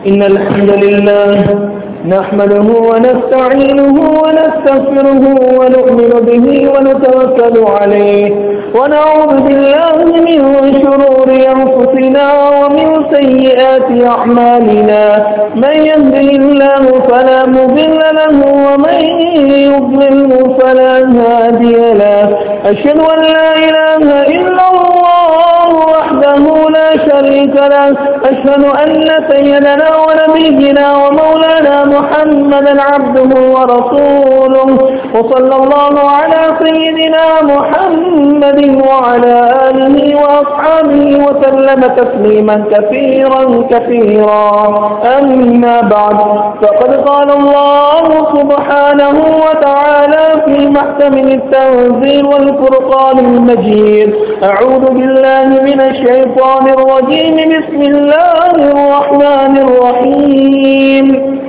إن الحمد لله نحمده ونستعينه ونستغفره ونؤمن به ونتوكل عليه ونعوذ بالله من شرور أنفسنا ومن سيئات أعمالنا من يهده الله فلا مضل له ومن يضلله فلا هادي له أشهد أن لا إله إلا الله وحده لا شريك له أشهد أن سيدنا ونبينا ومولانا محمدا عبده ورسوله وصلى الله على سيدنا محمد وعلى آله وأصحابه وسلم تسليما كثيرا كثيرا أما بعد فقد قال الله سبحانه وتعالى في محكم التنزيل والفرقان المجيد أعوذ بالله من الشيطان الرجيم بسم الله الرحمن الرحيم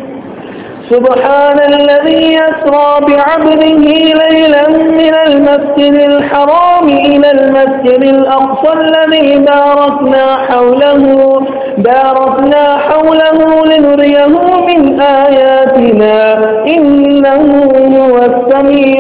سبحان الذي يسرى بعبده ليلا من المسجد الحرام إلى المسجد الأقصى الذي باركنا حوله باركنا حوله لنريه من آياتنا إنه هو السميع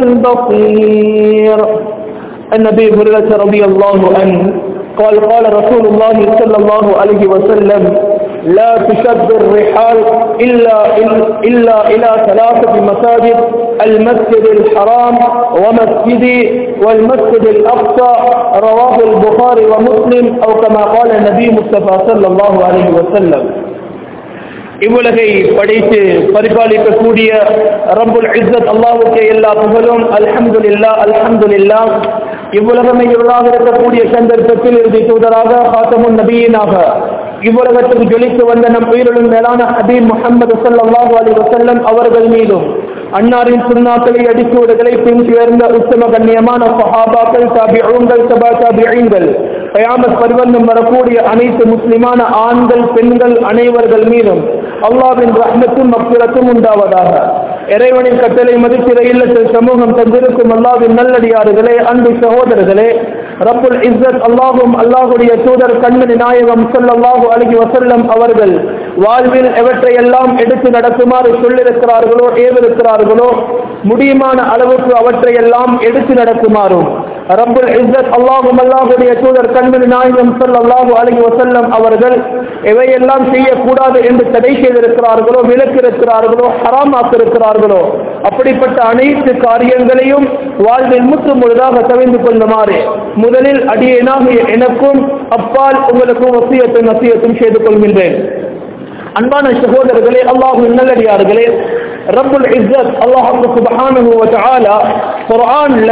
البصير النبي هريرة رضي الله عنه قال قال رسول الله صلى الله عليه وسلم لا تشد الرحال إلا, إلا إلى ثلاثة مساجد المسجد الحرام ومسجدي والمسجد الأقصى رواه البخاري ومسلم أو كما قال النبي مصطفى صلى الله عليه وسلم இவ்வுலகை படைத்து பரிபாலிக்கக்கூடிய ரப்புல் இஸ்ஸத் அல்லாஹுக்கு எல்லா புகழும் அல்ஹம்துலில்லா அல்ஹம்துலில்லா இவ்வுலகமே இருளாக இருக்கக்கூடிய சந்தர்ப்பத்தில் இறுதி தூதராக ஹாத்தமுன் நபியினாக இவ்வுலகத்துக்கு ஜொலித்து வந்த நம் உயிரிலும் மேலான ஹபீப் முகமது சல்லாஹூ அலி வசல்லம் அவர்கள் மீதும் அன்னாரின் சுண்ணாக்களை அடிச்சுவடுகளை பின் சேர்ந்த உத்தம கண்ணியமான சஹாபாக்கள் தாபிகள் சபா தாபிகள் கயாமத் பரிவந்தம் வரக்கூடிய அனைத்து முஸ்லிமான ஆண்கள் பெண்கள் அனைவர்கள் மீதும் அல்லாவின் ரஹ்மத்தும் மக்கிரத்தும் உண்டாவதாக இறைவனின் கட்டளை மதிப்பிற இல்லத்தில் சமூகம் தந்திருக்கும் அல்லாவின் நல்லடியாறுகளே அன்பு சகோதரர்களே ரப்புல் இஸ்ஸத் அல்லாஹும் அல்லாஹுடைய தூதர் கண்மணி நாயகம் சொல்லல்லாஹு அழகி வசல்லம் அவர்கள் வாழ்வில் எவற்றையெல்லாம் எடுத்து நடக்குமாறு சொல்லிருக்கிறார்களோ ஏவிருக்கிறார்களோ முடியுமான அளவுக்கு அவற்றையெல்லாம் எடுத்து நடக்குமாறும் ரப்புல் இஸ்ஸத் அல்லாஹும் அல்லாஹுடைய தூதர் கண்மணி நாயகம் சொல்லல்லாஹு அழகி வசல்லம் அவர்கள் எவையெல்லாம் செய்யக்கூடாது என்று தடை செய்திருக்கிறார்களோ விலக்கிருக்கிறார்களோ ஹராமாக்கிருக்கிறார்களோ அப்படிப்பட்ட அனைத்து காரியங்களையும் வாழ்வில் முற்று முழுதாக தவிர்ந்து கொள்ளுமாறு முதலில் அடியேனாக எனக்கும் அப்பால் உங்களுக்கும் வசியத்தும் நசியத்தும் செய்து கொள்கின்றேன் அன்பான சகோதரர்களே அல்லாஹு நல்லடியார்களே ரப்புல் இஸ்ஸத் அல்லாஹு சுப்ஹானஹு வ தஆலா குர்ஆன்ல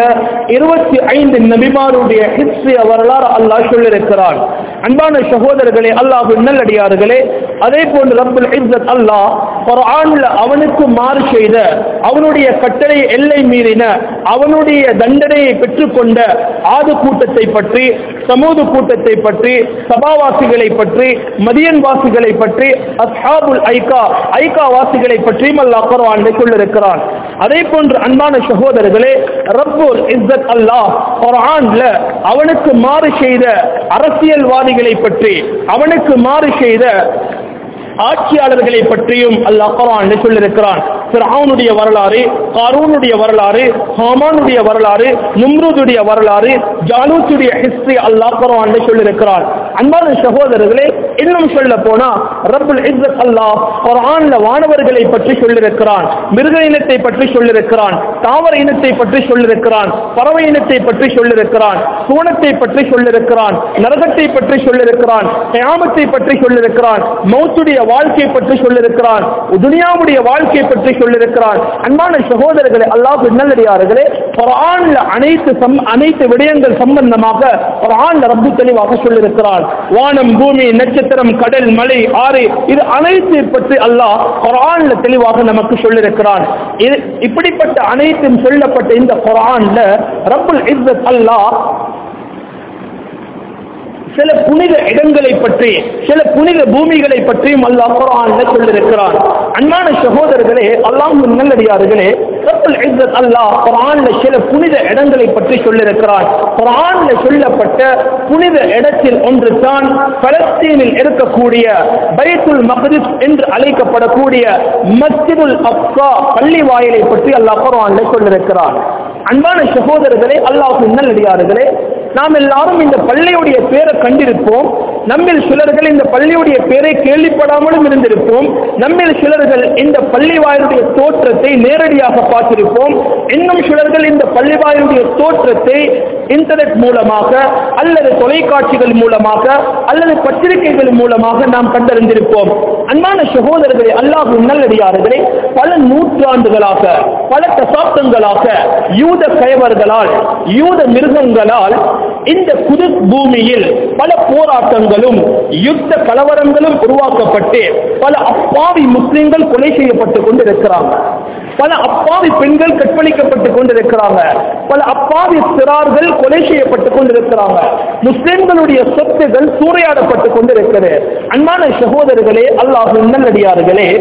25 நபிமாருடைய ஹிஸ்டரிய வரலாறு அல்லாஹ் சொல்லியிருக்கிறான் அன்பான சகோதரர்களே அல்லாஹு நல்லடியார்களே அதே போன்று ரப்புல் இஸ்ஸத் அல்லாஹ் குர்ஆன்ல அவனுக்கு மாறு செய்த அவனுடைய கட்டளை எல்லை மீறின அவனுடைய தண்டனையை பெற்றுக்கொண்ட ஆது கூட்டத்தை பற்றி சமூக கூட்டத்தை பற்றி சபாவாசிகளை பற்றி மதியன் வாசிகளை பற்றி அஸ்ஹாபுல் ஐகா ஐகா வாசிகளை பற்றியும் அல்லாஹ் குர்ஆனில் சொல்லியிருக்கிறான் அதே போன்று அன்பான சகோதரர்களே ரப்புல் இஸ்ஸத் அல்லாஹ் குர்ஆன்ல அவனுக்கு மாறு செய்த அரசியல்வாதிகளை பற்றி அவனுக்கு மாறு செய்த ஆட்சியாளர்களை பற்றியும் அல்லாஹ் குர்ஆன்ல சொல்லியிருக்கிறான் ஃபிரௌனுடைய வரலாறு காரூனுடைய வரலாறு ஹாமானுடைய வரலாறு நும்ரூதுடைய வரலாறு ஜாலூத்துடைய ஹிஸ்டரி அல்லாஹ் குர்ஆன்ல சொல்லியிருக்கிறான் அன்பான சகோதரர்களே இன்னும் சொல்ல போனா ரப்புல் இஸ்ஸத் அல்லாஹ் குர்ஆன்ல வானவர்களை பற்றி சொல்லியிருக்கிறான் மிருக இனத்தை பற்றி சொல்லியிருக்கிறான் தாவர இனத்தை பற்றி சொல்லியிருக்கிறான் பறவை இனத்தை பற்றி சொல்லியிருக்கிறான் சூனத்தை பற்றி சொல்லியிருக்கிறான் நரகத்தை பற்றி சொல்லியிருக்கிறான் கயாமத்தை பற்றி சொல்லியிருக்கிறான் மௌத்துடைய வாழ்க்கை பற்றி சொல்லியிருக்கிறான் துனியாவுடைய வாழ்க்கை பற்றி சொல்லியிருக்கிறான் அன்பான சகோதரர்களே அல்லாஹ் நல்லடியார்களே குர்ஆன்ல அனைத்து சம்- அனைத்து விடயங்கள் சம்பந்தமாக குர்ஆன்ல ரப்பு தெளிவாக சொல்லியிருக்கிறான் வானம் பூமி நட்சத்திரம் கடல் மலை ஆறு இது அனைத்து பற்றி அல்லாஹ் குர்ஆன்ல தெளிவாக நமக்கு சொல்லியிருக்கிறான் இது இப்படிப்பட்ட அனைத்தும் சொல்லப்பட்ட இந்த குர்ஆன்ல ரப்புல் இஸ்ஸத் அல்லாஹ் சில புனித இடங்களை பற்றி சில புனித பூமிகளை பற்றியும் அல்லாஹ் குர்ஆன்ல சொல்லியிருக்கிறான் அன்பான சகோதரர்களே அல்லாஹ் நல்லடியார்களே ரப்பல் இஸ்ஸத் அல்லாஹ் குர்ஆன்ல சில புனித இடங்களை பற்றி சொல்லியிருக்கிறான் குர்ஆன்ல சொல்லப்பட்ட புனித இடத்தில் ஒன்று தான் பலஸ்தீனில் இருக்கக்கூடிய பைத்துல் மக்திஸ் என்று அழைக்கப்படக்கூடிய மஸ்ஜிதுல் அக்ஸா பள்ளி வாயிலை பற்றி அல்லாஹ் குர்ஆன்ல சொல்லியிருக்கிறான் அன்பான சகோதரர்களே அல்லாஹ் நல்லடியார்களே நாம் எல்லாரும் இந்த பள்ளியுடைய பேரை கண்டிருப்போம் நம்மில் சிலர்கள் இந்த பள்ளியுடைய பேரை கேள்விப்படாமலும் இருந்திருப்போம் நம்மில் சிலர்கள் இந்த பள்ளி வாயிலுடைய தோற்றத்தை நேரடியாக பார்த்திருப்போம் இன்னும் சிலர்கள் இந்த பள்ளி வாயிலுடைய தோற்றத்தை இன்டர்நெட் மூலமாக அல்லது தொலைக்காட்சிகள் மூலமாக அல்லது பத்திரிகைகள் மூலமாக நாம் கண்டறிந்திருப்போம் அன்பான சகோதரர்களே அல்லாஹ் நல்லடியார்களே பல நூற்றாண்டுகளாக பல தசாப்தங்களாக யூத கயவர்களால் யூத மிருகங்களால் இந்த புது பூமியில் பல போராட்டங்களும் யுத்த கலவரங்களும் உருவாக்கப்பட்டு பல அப்பாவி முஸ்லிம்கள் கொலை செய்யப்பட்டுக் கொண்டிருக்கிறாங்க பல அப்பாவி பெண்கள் கற்பழிக்கப்பட்டுக் கொண்டிருக்கிறாங்க பல அப்பாவி சிறார்கள் கொலை செய்யப்பட்டுக் கொண்டிருக்கிறாங்க முஸ்லிம்களுடைய சொத்துகள் சூறையாடப்பட்டுக் கொண்டிருக்கிறது அன்பான சகோதரர்களே அல்லாஹ் நல்லடியார்களே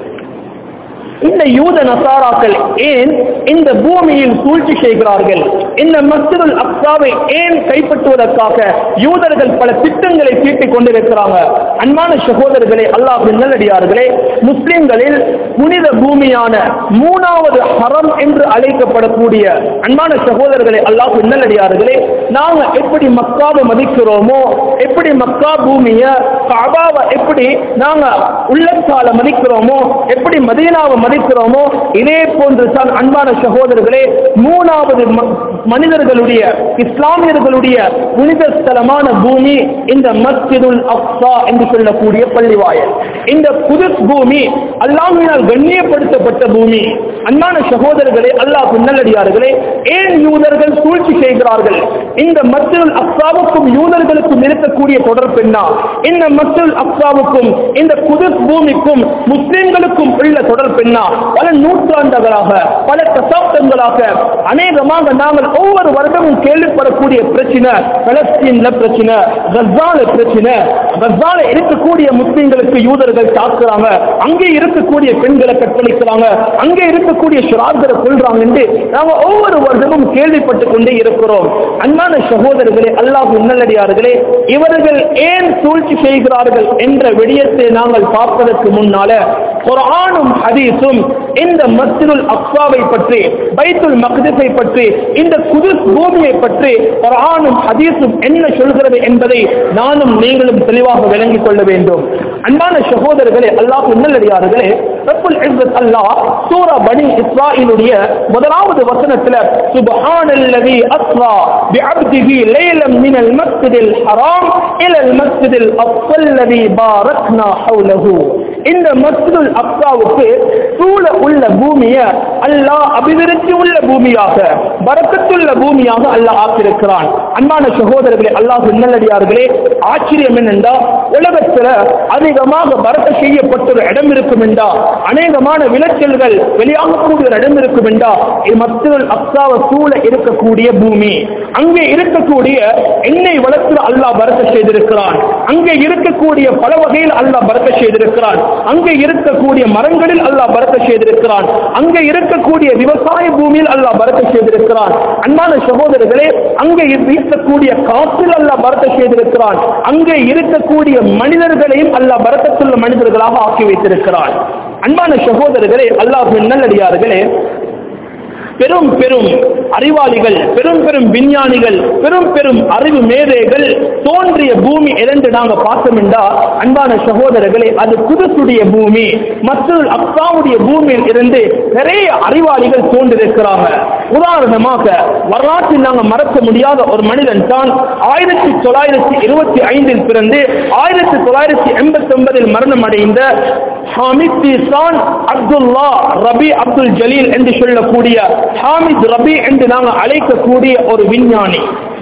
இந்த யூத நசாராக்கள் ஏன் இந்த பூமியில் சூழ்ச்சி செய்கிறார்கள் இந்த மஸ்ஜிதுல் அக்ஸாவை ஏன் கைப்பற்றுவதற்காக யூதர்கள் பல திட்டங்களை தீட்டிக் கொண்டிருக்கிறாங்க அன்பான சகோதரர்களே அல்லாஹ் நல்லடியார்களே முஸ்லிம்களில் புனித பூமியான மூணாவது ஹரம் என்று அழைக்கப்படக்கூடிய அன்பான சகோதரர்களே அல்லாஹ் நல்லடியார்களே நாங்க எப்படி மக்காவை மதிக்கிறோமோ எப்படி மக்கா பூமிய காபாவை எப்படி நாங்க உள்ளத்தால மதிக்கிறோமோ எப்படி மதீனாவை மதிக்கிறோமோ இதே போன்று தான் அன்பான சகோதரர்களே மூணாவது ம- மனிதர்களுடைய இஸ்லாமியர்களுடைய புனித ஸ்தலமான பூமி இந்த மஸ்ஜிதுல் அக்ஸா என்று சொல்லக்கூடிய பள்ளிவாயல் இந்த புது பூமி அல்லாஹ்வினால் கண்ணியப்படுத்தப்பட்ட பூமி அன்பான சகோதரர்களே அல்லாஹ் நல்லடியார்களே ஏன் யூதர்கள் சூழ்ச்சி செய்கிறார்கள் இந்த மஸ்ஜிதுல் அக்ஸாவுக்கும் யூதர்களுக்கும் இருக்கக்கூடிய தொடர்பு என்ன இந்த மஸ்ஜிதுல் அக்ஸாவுக்கும் இந்த புது பூமிக்கும் முஸ்லிம்களுக்கும் உள்ள தொடர்பு என்ன பல நூற்றாண்டுகளாக பல தசாப்தங்களாக அநேகமாக நாங்கள் ஒவ்வொரு வருடமும் கேள்விப்படக்கூடிய பிரச்சனை பலஸ்தீன்ல பிரச்சனை கசால பிரச்சனை கசால இருக்கக்கூடிய முஸ்லிம்களுக்கு யூதர்கள் தாக்குறாங்க அங்கே இருக்கக்கூடிய பெண்களை கற்பழிக்கிறாங்க அங்கே இருக்கக்கூடிய ஷிரார்களை கொள்றாங்க என்று நாங்க ஒவ்வொரு வருடமும் கேள்விப்பட்டுக் கொண்டே இருக்கிறோம் அன்பான சகோதரர்களே அல்லாஹ் நல்லடியார்களே இவர்கள் ஏன் சூழ்ச்சி செய்கிறார்கள் என்ற விடயத்தை நாங்கள் பார்ப்பதற்கு முன்னால குர்ஆனும் ஹதீஸும் இந்த மஸ்ஜிதுல் அக்ஸாவை பற்றி பைத்துல் மக்திஸை பற்றி இந்த குதுஸ் பூமியை பற்றி குர்ஆனும் ஹதீஸும் என்ன சொல்கிறது என்பதை நானும் நீங்களும் தெளிவாக விளங்கிக் கொள்ள வேண்டும் அன்பான சகோதரர்களே அல்லாஹ் நல்லடியார்களே ரப்புல் இஸ்ஸத் அல்லாஹ் சூரா பனி இஸ்ராயிலுடைய முதலாவது வசனத்துல சுப்ஹானல்லதி அஸ்ரா பிஅப்திஹி லைலம் மினல் மஸ்ஜிதில் ஹராம் இலல் மஸ்ஜிதில் அஃஸல்லதி பாரக்னா ஹவுலஹு இந்த மஸ்ஜிதுல் அக்ஸாவுக்கு சூழ உள்ள பூமியை அல்லாஹ் அபிவிருத்தி உள்ள பூமியாக பரக்கத்துள்ள பூமியாக அல்லாஹ் ஆக்கியிருக்கிறான் அன்பான சகோதரர்களே அல்லாஹ் நல்லடியார்களே ஆச்சரியம் என்னென்றா உலகத்துல அதிகமாக பரக்க செய்யப்பட்ட ஒரு இடம் இருக்கும் என்றா அநேகமான விளைச்சல்கள் வெளியாகக்கூடிய ஒரு இடம் இருக்கும் என்றா மஸ்ஜிதுல் அக்ஸாவை சூழ இருக்கக்கூடிய பூமி அங்கே இருக்கக்கூடிய எண்ணெய் வளத்தில் அல்லாஹ் பரக்க செய்திருக்கிறான் அங்கே இருக்கக்கூடிய பல வகையில் அல்லாஹ் பரக்க செய்திருக்கிறான் அங்கே இருக்கக்கூடிய மரங்களில் அல்லாஹ் பரக்க செய்திருக்கிறான் அங்கே இருக்கக்கூடிய விவசாய பூமியில் அல்லாஹ் பரக்க செய்திருக்கிறான் அன்பான சகோதரர்களே அங்கே வீசக்கூடிய காற்றில் அல்லாஹ் பரக்க செய்திருக்கிறான் அங்கே இருக்கக்கூடிய மனிதர்களையும் அல்லாஹ் பரக்கத்துள்ள மனிதர்களாக ஆக்கி வைத்திருக்கிறான் அன்பான சகோதரர்களே அல்லாஹ் நல்லடியார்களே பெரும் பெரும் அறிவாளிகள் பெரும் பெரும் விஞ்ஞானிகள் பெரும் பெரும் அறிவு மேதைகள் தோன்றிய பூமி எதென்று நாங்க பார்த்தோம் என்றா அன்பான சகோதரர்களே அது குதுசுடைய பூமி மற்றொரு அக்காவுடைய பூமியில் இருந்து நிறைய அறிவாளிகள் தோன்றிருக்கிறாங்க உதாரணமாக வரலாற்றில் நாங்க மறக்க முடியாத ஒரு மனிதன் தான் ஆயிரத்தி தொள்ளாயிரத்தி இருபத்தி ஐந்தில் பிறந்து ஆயிரத்தி தொள்ளாயிரத்தி எண்பத்தி ஒன்பதில் மரணம் அடைந்த ஹாமித் இசான் அப்துல்லா ரபி அப்துல் ஜலீல் என்று சொல்லக்கூடிய ஹாமித் ரபி என்று நாங்கள் அழைக்கக்கூடிய ஒரு விஞ்ஞானி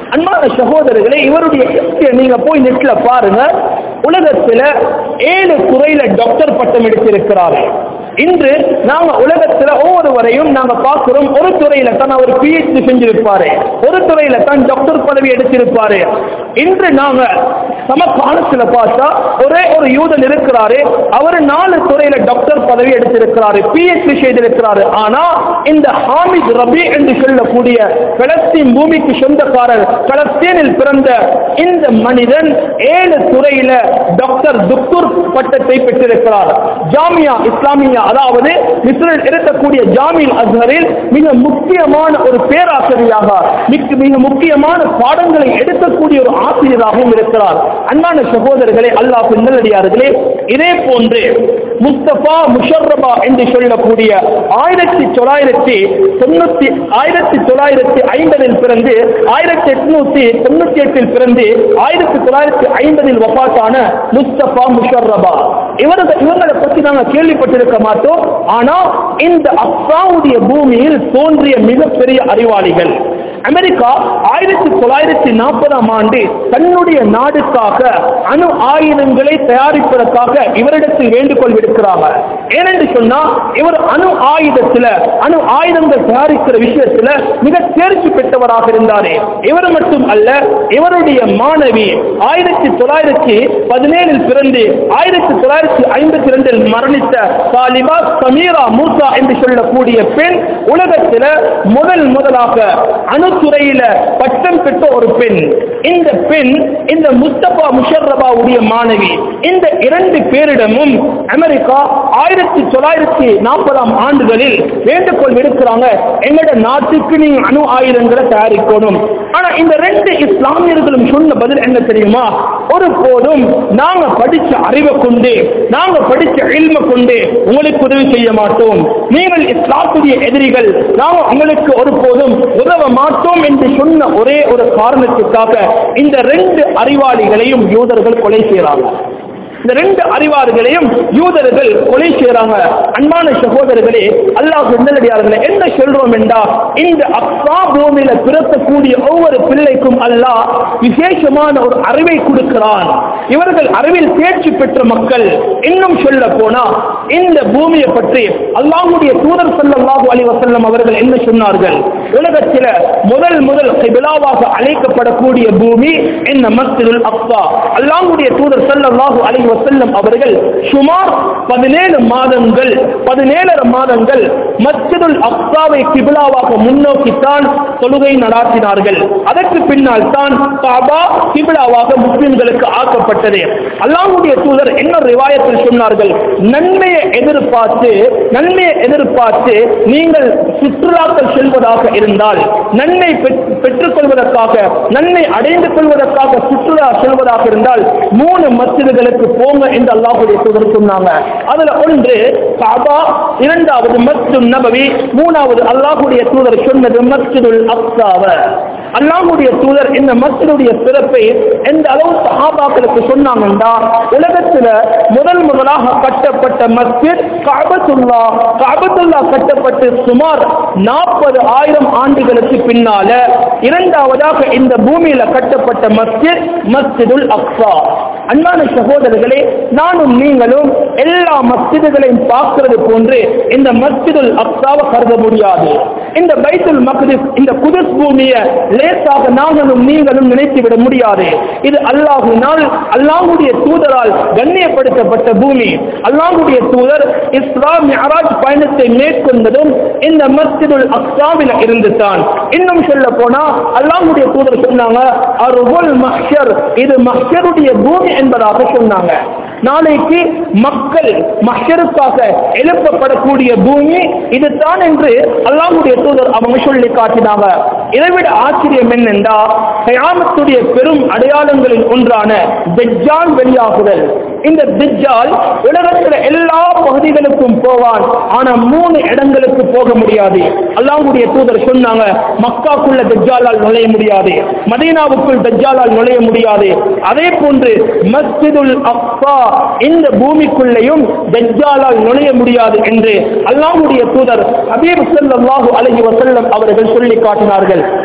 அன்பான சகோதரர்களே இவருடைய history-ய நீங்க போய் நெட்ல பாருங்க உலகத்துல ஏழு துறையில டாக்டர் பட்டம் எடுத்திருக்கிறாரு இன்று நாங்க உலகத்துல ஒவ்வொருவரையும் நாங்க பார்க்கிறோம் ஒரு துறையில தான் அவர் பிஹெச்டி செஞ்சிருப்பாரு ஒரு துறையில தான் டாக்டர் பதவி எடுத்திருப்பாரு இன்று நாங்க சமகாலத்துல பார்த்தா ஒரே ஒரு யூதன் இருக்கிறாரு அவர் நாலு துறையில டாக்டர் பதவி எடுத்திருக்கிறாரு பிஹெச்டி செய்திருக்கிறாரு ஆனா இந்த ஹாமித் ரபி என்று சொல்லக்கூடிய பலஸ்தீன் பூமிக்கு சொந்தக்காரர் பலஸ்தீனில் பிறந்த இந்த மனிதன் ஏழு துறையில டாக்டர் துக்துர் பட்டத்தை பெற்றிருக்கிறார் ஜாமியா இஸ்லாமியா அதாவது மிஸ்ரில் இருக்கக்கூடிய ஜாமில் அஸ்ஹரில் மிக முக்கியமான ஒரு பேராசிரியராக மிக மிக முக்கியமான பாடங்களை எடுக்கக்கூடிய ஒரு ஆசிரியராகவும் இருக்கிறார் அன்பான சகோதரர்களே அல்லாஹ் நல்லடியார்களே இதே போன்று முஸ்தபா முஷர்ரபா என்று சொல்லக்கூடிய ஆயிரத்தி தொள்ளாயிரத்தி தொண்ணூத்தி ஆயிரத்தி தொள்ளாயிரத்தி ஐம்பதில் பிறந்து ஆயிரத்தி எட்நூத்தி தொண்ணூத்தி எட்டில் பிறந்து ஆயிரத்தி தொள்ளாயிரத்தி ஐம்பதில் வபாத்தான முஸ்தபா முஷர்ரபா இவர்கள் இவங்களை பற்றி நாங்க கேள்விப்பட்டிருக்க மாட்டோம் ஆனா இந்த அப்பாவுடைய பூமியில் தோன்றிய மிகப்பெரிய அறிவாளிகள் அமெரிக்கா ஆயிரத்தி தொள்ளாயிரத்தி நாற்பதாம் ஆண்டு தன்னுடைய நாடுக்காக அணு ஆயுதங்களை தயாரிப்பதற்காக இவரிடத்தில் வேண்டுகோள் விடுக்கிறாங்க ஏனென்று சொன்னா இவர் அணு ஆயுதத்துல அணு ஆயுதங்கள் தயாரிக்கிற விஷயத்துல மிக தேர்ச்சி பெற்றவராக இருந்தாரே இவர் மட்டும் அல்ல இவருடைய மாணவி ஆயிரத்தி தொள்ளாயிரத்தி பதினேழில் பிறந்து ஆயிரத்தி தொள்ளாயிரத்தி ஐம்பத்தி இரண்டில் மரணித்த சாலிபா சமீரா மூசா என்று சொல்லக்கூடிய பெண் உலகத்துல முதல் முதலாக அணுத்துறையில பட்டம் பெற்ற ஒரு பெண் இந்த பெண் இந்த முஸ்தபா முஷர்ரபாவுடைய மாணவி இந்த இரண்டு பேரிடமும் அமெரிக்கா ஆயிரத்தி தொள்ளாயிரத்தி நாற்பதாம் ஆண்டுகளில் வேண்டுகோள் விடுக்கிறாங்க எங்களோட நாட்டுக்கு நீங்க அணு ஆயுதங்களை தயாரிக்கணும் ஆனா இந்த ரெண்டு இஸ்லாமியர்களும் சொன்ன பதில் என்ன தெரியுமா ஒரு போதும் நாங்க படிச்ச அறிவை கொண்டு நாங்க படிச்ச இல்ம கொண்டு உங்களுக்கு உதவி செய்ய மாட்டோம் நீங்கள் இஸ்லாத்துடைய எதிரிகள் நாங்க உங்களுக்கு ஒரு போதும் உதவ மாட்டோம் என்று சொன்ன ஒரே ஒரு காரணத்துக்காக இந்த ரெண்டு அறிவாளிகளையும் யூதர்கள் கொலை செய்யறாங்க இந்த ரெண்டு அறிவார்களையும் யூதர்கள் கொலை செய்யறாங்க அன்பான சகோதரர்களே அல்லாஹ் நல்லடியார்களே என்ன சொல்றோம் என்றா இந்த அப்பா பூமியில பிறக்கக்கூடிய ஒவ்வொரு பிள்ளைக்கும் அல்லாஹ் விசேஷமான ஒரு அறிவை கொடுக்கிறான் இவர்கள் அறிவில் தேர்ச்சி பெற்ற மக்கள் இன்னும் சொல்ல போனா இந்த பூமியை பற்றி அல்லாஹுடைய தூதர் ஸல்லல்லாஹு அலைஹி வஸல்லம் அவர்கள் என்ன சொன்னார்கள் உலகத்தில முதல் முதல் கிபிலாவாக அழைக்கப்படக்கூடிய பூமி இந்த மஸ்ஜிதுல் அக்ஸா அல்லாஹ்வுடைய தூதர் ஸல்லல்லாஹு அலைஹி வஸல்லம் அவர்கள் சுமார் பதினேழு மாதங்கள் பதினேழரை மாதங்கள் மஸ்ஜிதுல் அக்ஸாவை கிபிலாவாக முன்னோக்கித்தான் தொழுகை நடாத்தினார்கள் அதற்கு பின்னால் தான் காபா கிபிலாவாக முஸ்லிம்களுக்கு ஆக்கப்பட்டது அல்லாஹ்வுடைய தூதர் என்ன ரிவாயத்தில் சொன்னார்கள் நன்மையை எதிர்பார்த்து நன்மையை எதிர்பார்த்து நீங்கள் சுற்றுலாக்கள் செல்வதாக இருந்தால் நன்மை பெற்- பெற்றுக் கொள்வதற்காக நன்மை அடைந்து கொள்வதற்காக சுற்றுலா செல்வதாக இருந்தால் மூணு மஸ்ஜிதுகளுக்கு போங்க என்று அல்லாஹுடைய தூதர் சொன்னாங்க அதுல ஒன்று காபா இரண்டாவது மஸ்ஜித் நபவி மூணாவது அல்லாஹுடைய தூதர் சொன்னது மஸ்ஜிதுல் அக்ஸாவ அல்லாஹுடைய தூதர் இந்த மஸ்ஜிதுடைய சிறப்பை எந்த அளவு சஹாபாக்களுக்கு சொன்னாங்கன்னா உலகத்துல முதல் முதலாக கட்டப்பட்ட மஸ்ஜித் காபத்துல்லா காபத்துல்லா கட்டப்பட்டு சுமார் நாற்பது ஆயிரம் ஆண்டுகளுக்கு பின்னால இரண்டாவதாக இந்த பூமியில கட்டப்பட்ட மஸ்ஜித் மஸ்ஜிதுல் அக்ஸா அன்பான சகோதரர்களே நானும் நீங்களும் எல்லா மஸ்ஜிதுகளையும் பார்க்கிறது போன்று இந்த மஸ்ஜிதுல் அக்ஸாவை கருத முடியாது இந்த பைத்துல் மக்திஸ் இந்த குதுஸ் பூமியை லேசாக நாங்களும் நீங்களும் நினைத்து விட முடியாது இது அல்லாஹினால் அல்லாஹுடைய தூதரால் கண்ணியப்படுத்தப்பட்ட பூமி அல்லாஹுடைய தூதர் இஸ்லாம் மிஅராஜ் பயணத்தை மேற்கொண்டதும் இந்த மஸ்ஜிதுல் அக்ஸாவில் இருந்து தான் இன்னும் சொல்ல போனா அல்லாஹுடைய தூதர் சொன்னாங்க அருகுல் மஹ்ஷர் இது மஹ்ஷருடைய பூமி என்பதாக சொன்னாங்க நாளைக்கு மக்கள் மஹ்ஷருக்காக எழுப்பப்படக்கூடிய பூமி இதுதான் என்று அல்லாஹ்வுடைய தூதர் அவங்க சொல்லி காட்டினாங்க இதைவிட ஆச்சரியம் என்னென்றா கயாமத்துடைய பெரும் அடையாளங்களில் ஒன்றான தெஜ்ஜால் வெளியாகுதல் இந்த திஜ்ஜால் உலகத்துல எல்லா பகுதிகளுக்கும் போவான் ஆனா மூணு இடங்களுக்கு போக முடியாது அல்லாஹ்வுடைய தூதர் சொன்னாங்க மக்காக்குள்ள தஜ்ஜாலால் நுழைய முடியாது மதீனாவுக்குள் தஜ்ஜாலால் நுழைய முடியாது அதே போன்று மஸ்ஜிதுல் அக்ஸா இந்த பூமிக்குள்ளேயும் தஜ்ஜாலால் நுழைய முடியாது என்று அல்லாஹ்வுடைய தூதர் ஹபீப் ஸல்லல்லாஹு அலைஹி வஸல்லம் அவர்கள் சொல்லி காட்டினார்கள்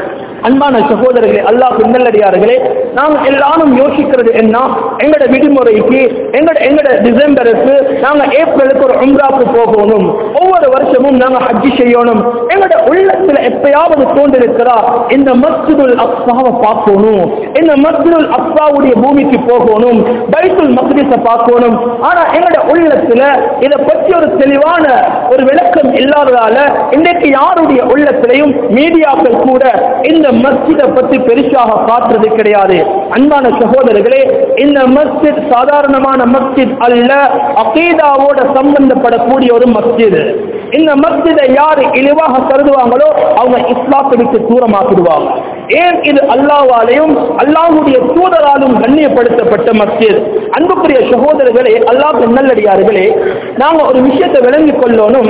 அன்பான சகோதரர்களே அல்லாஹ் நல்லடியார்களே நாம் எல்லாரும் யோசிக்கிறது என்ன எங்கட விடுமுறைக்கு எங்கட எங்கட டிசம்பருக்கு நாங்க ஏப்ரலுக்கு ஒரு உம்ராக்கு போகணும் ஒவ்வொரு வருஷமும் நாங்க ஹஜ்ஜி செய்யணும் எங்கட உள்ளத்துல எப்பயாவது தோன்றிருக்கிறா இந்த மஸ்ஜிதுல் அக்ஸாவை பார்க்கணும் இந்த மஸ்ஜிதுல் அக்ஸாவுடைய பூமிக்கு போகணும் பைத்துல் மக்திஸ பார்க்கணும் ஆனா எங்கட உள்ளத்துல இதை பற்றி ஒரு தெளிவான ஒரு விளக்கம் இல்லாததால இன்றைக்கு யாருடைய உள்ளத்திலையும் மீடியாக்கள் கூட இந்த மஸ்ஜிதை பற்றி பெருசாக காட்டுறது கிடையாது அன்பான சகோதரர்களே இந்த மஸ்ஜித் சாதாரணமான மஸ்ஜித் அல்ல அகீதாவோட சம்பந்தப்படக்கூடிய ஒரு மஸ்ஜித் இந்த மஸ்ஜிதை யார் இழிவாக கருதுவாங்களோ அவங்க இஸ்லாத்தை விட்டு தூரமாக்கிடுவாங்க ஏன் இது அல்லாவாலையும் அல்லாஹுடைய தூதராலும் கண்ணியப்படுத்தப்பட்ட மஸ்ஜித் அன்புக்குரிய சகோதரர்களே அல்லாஹ் நல்லடியார்களே நாங்க ஒரு விஷயத்தை விளங்கிக் கொள்ளணும்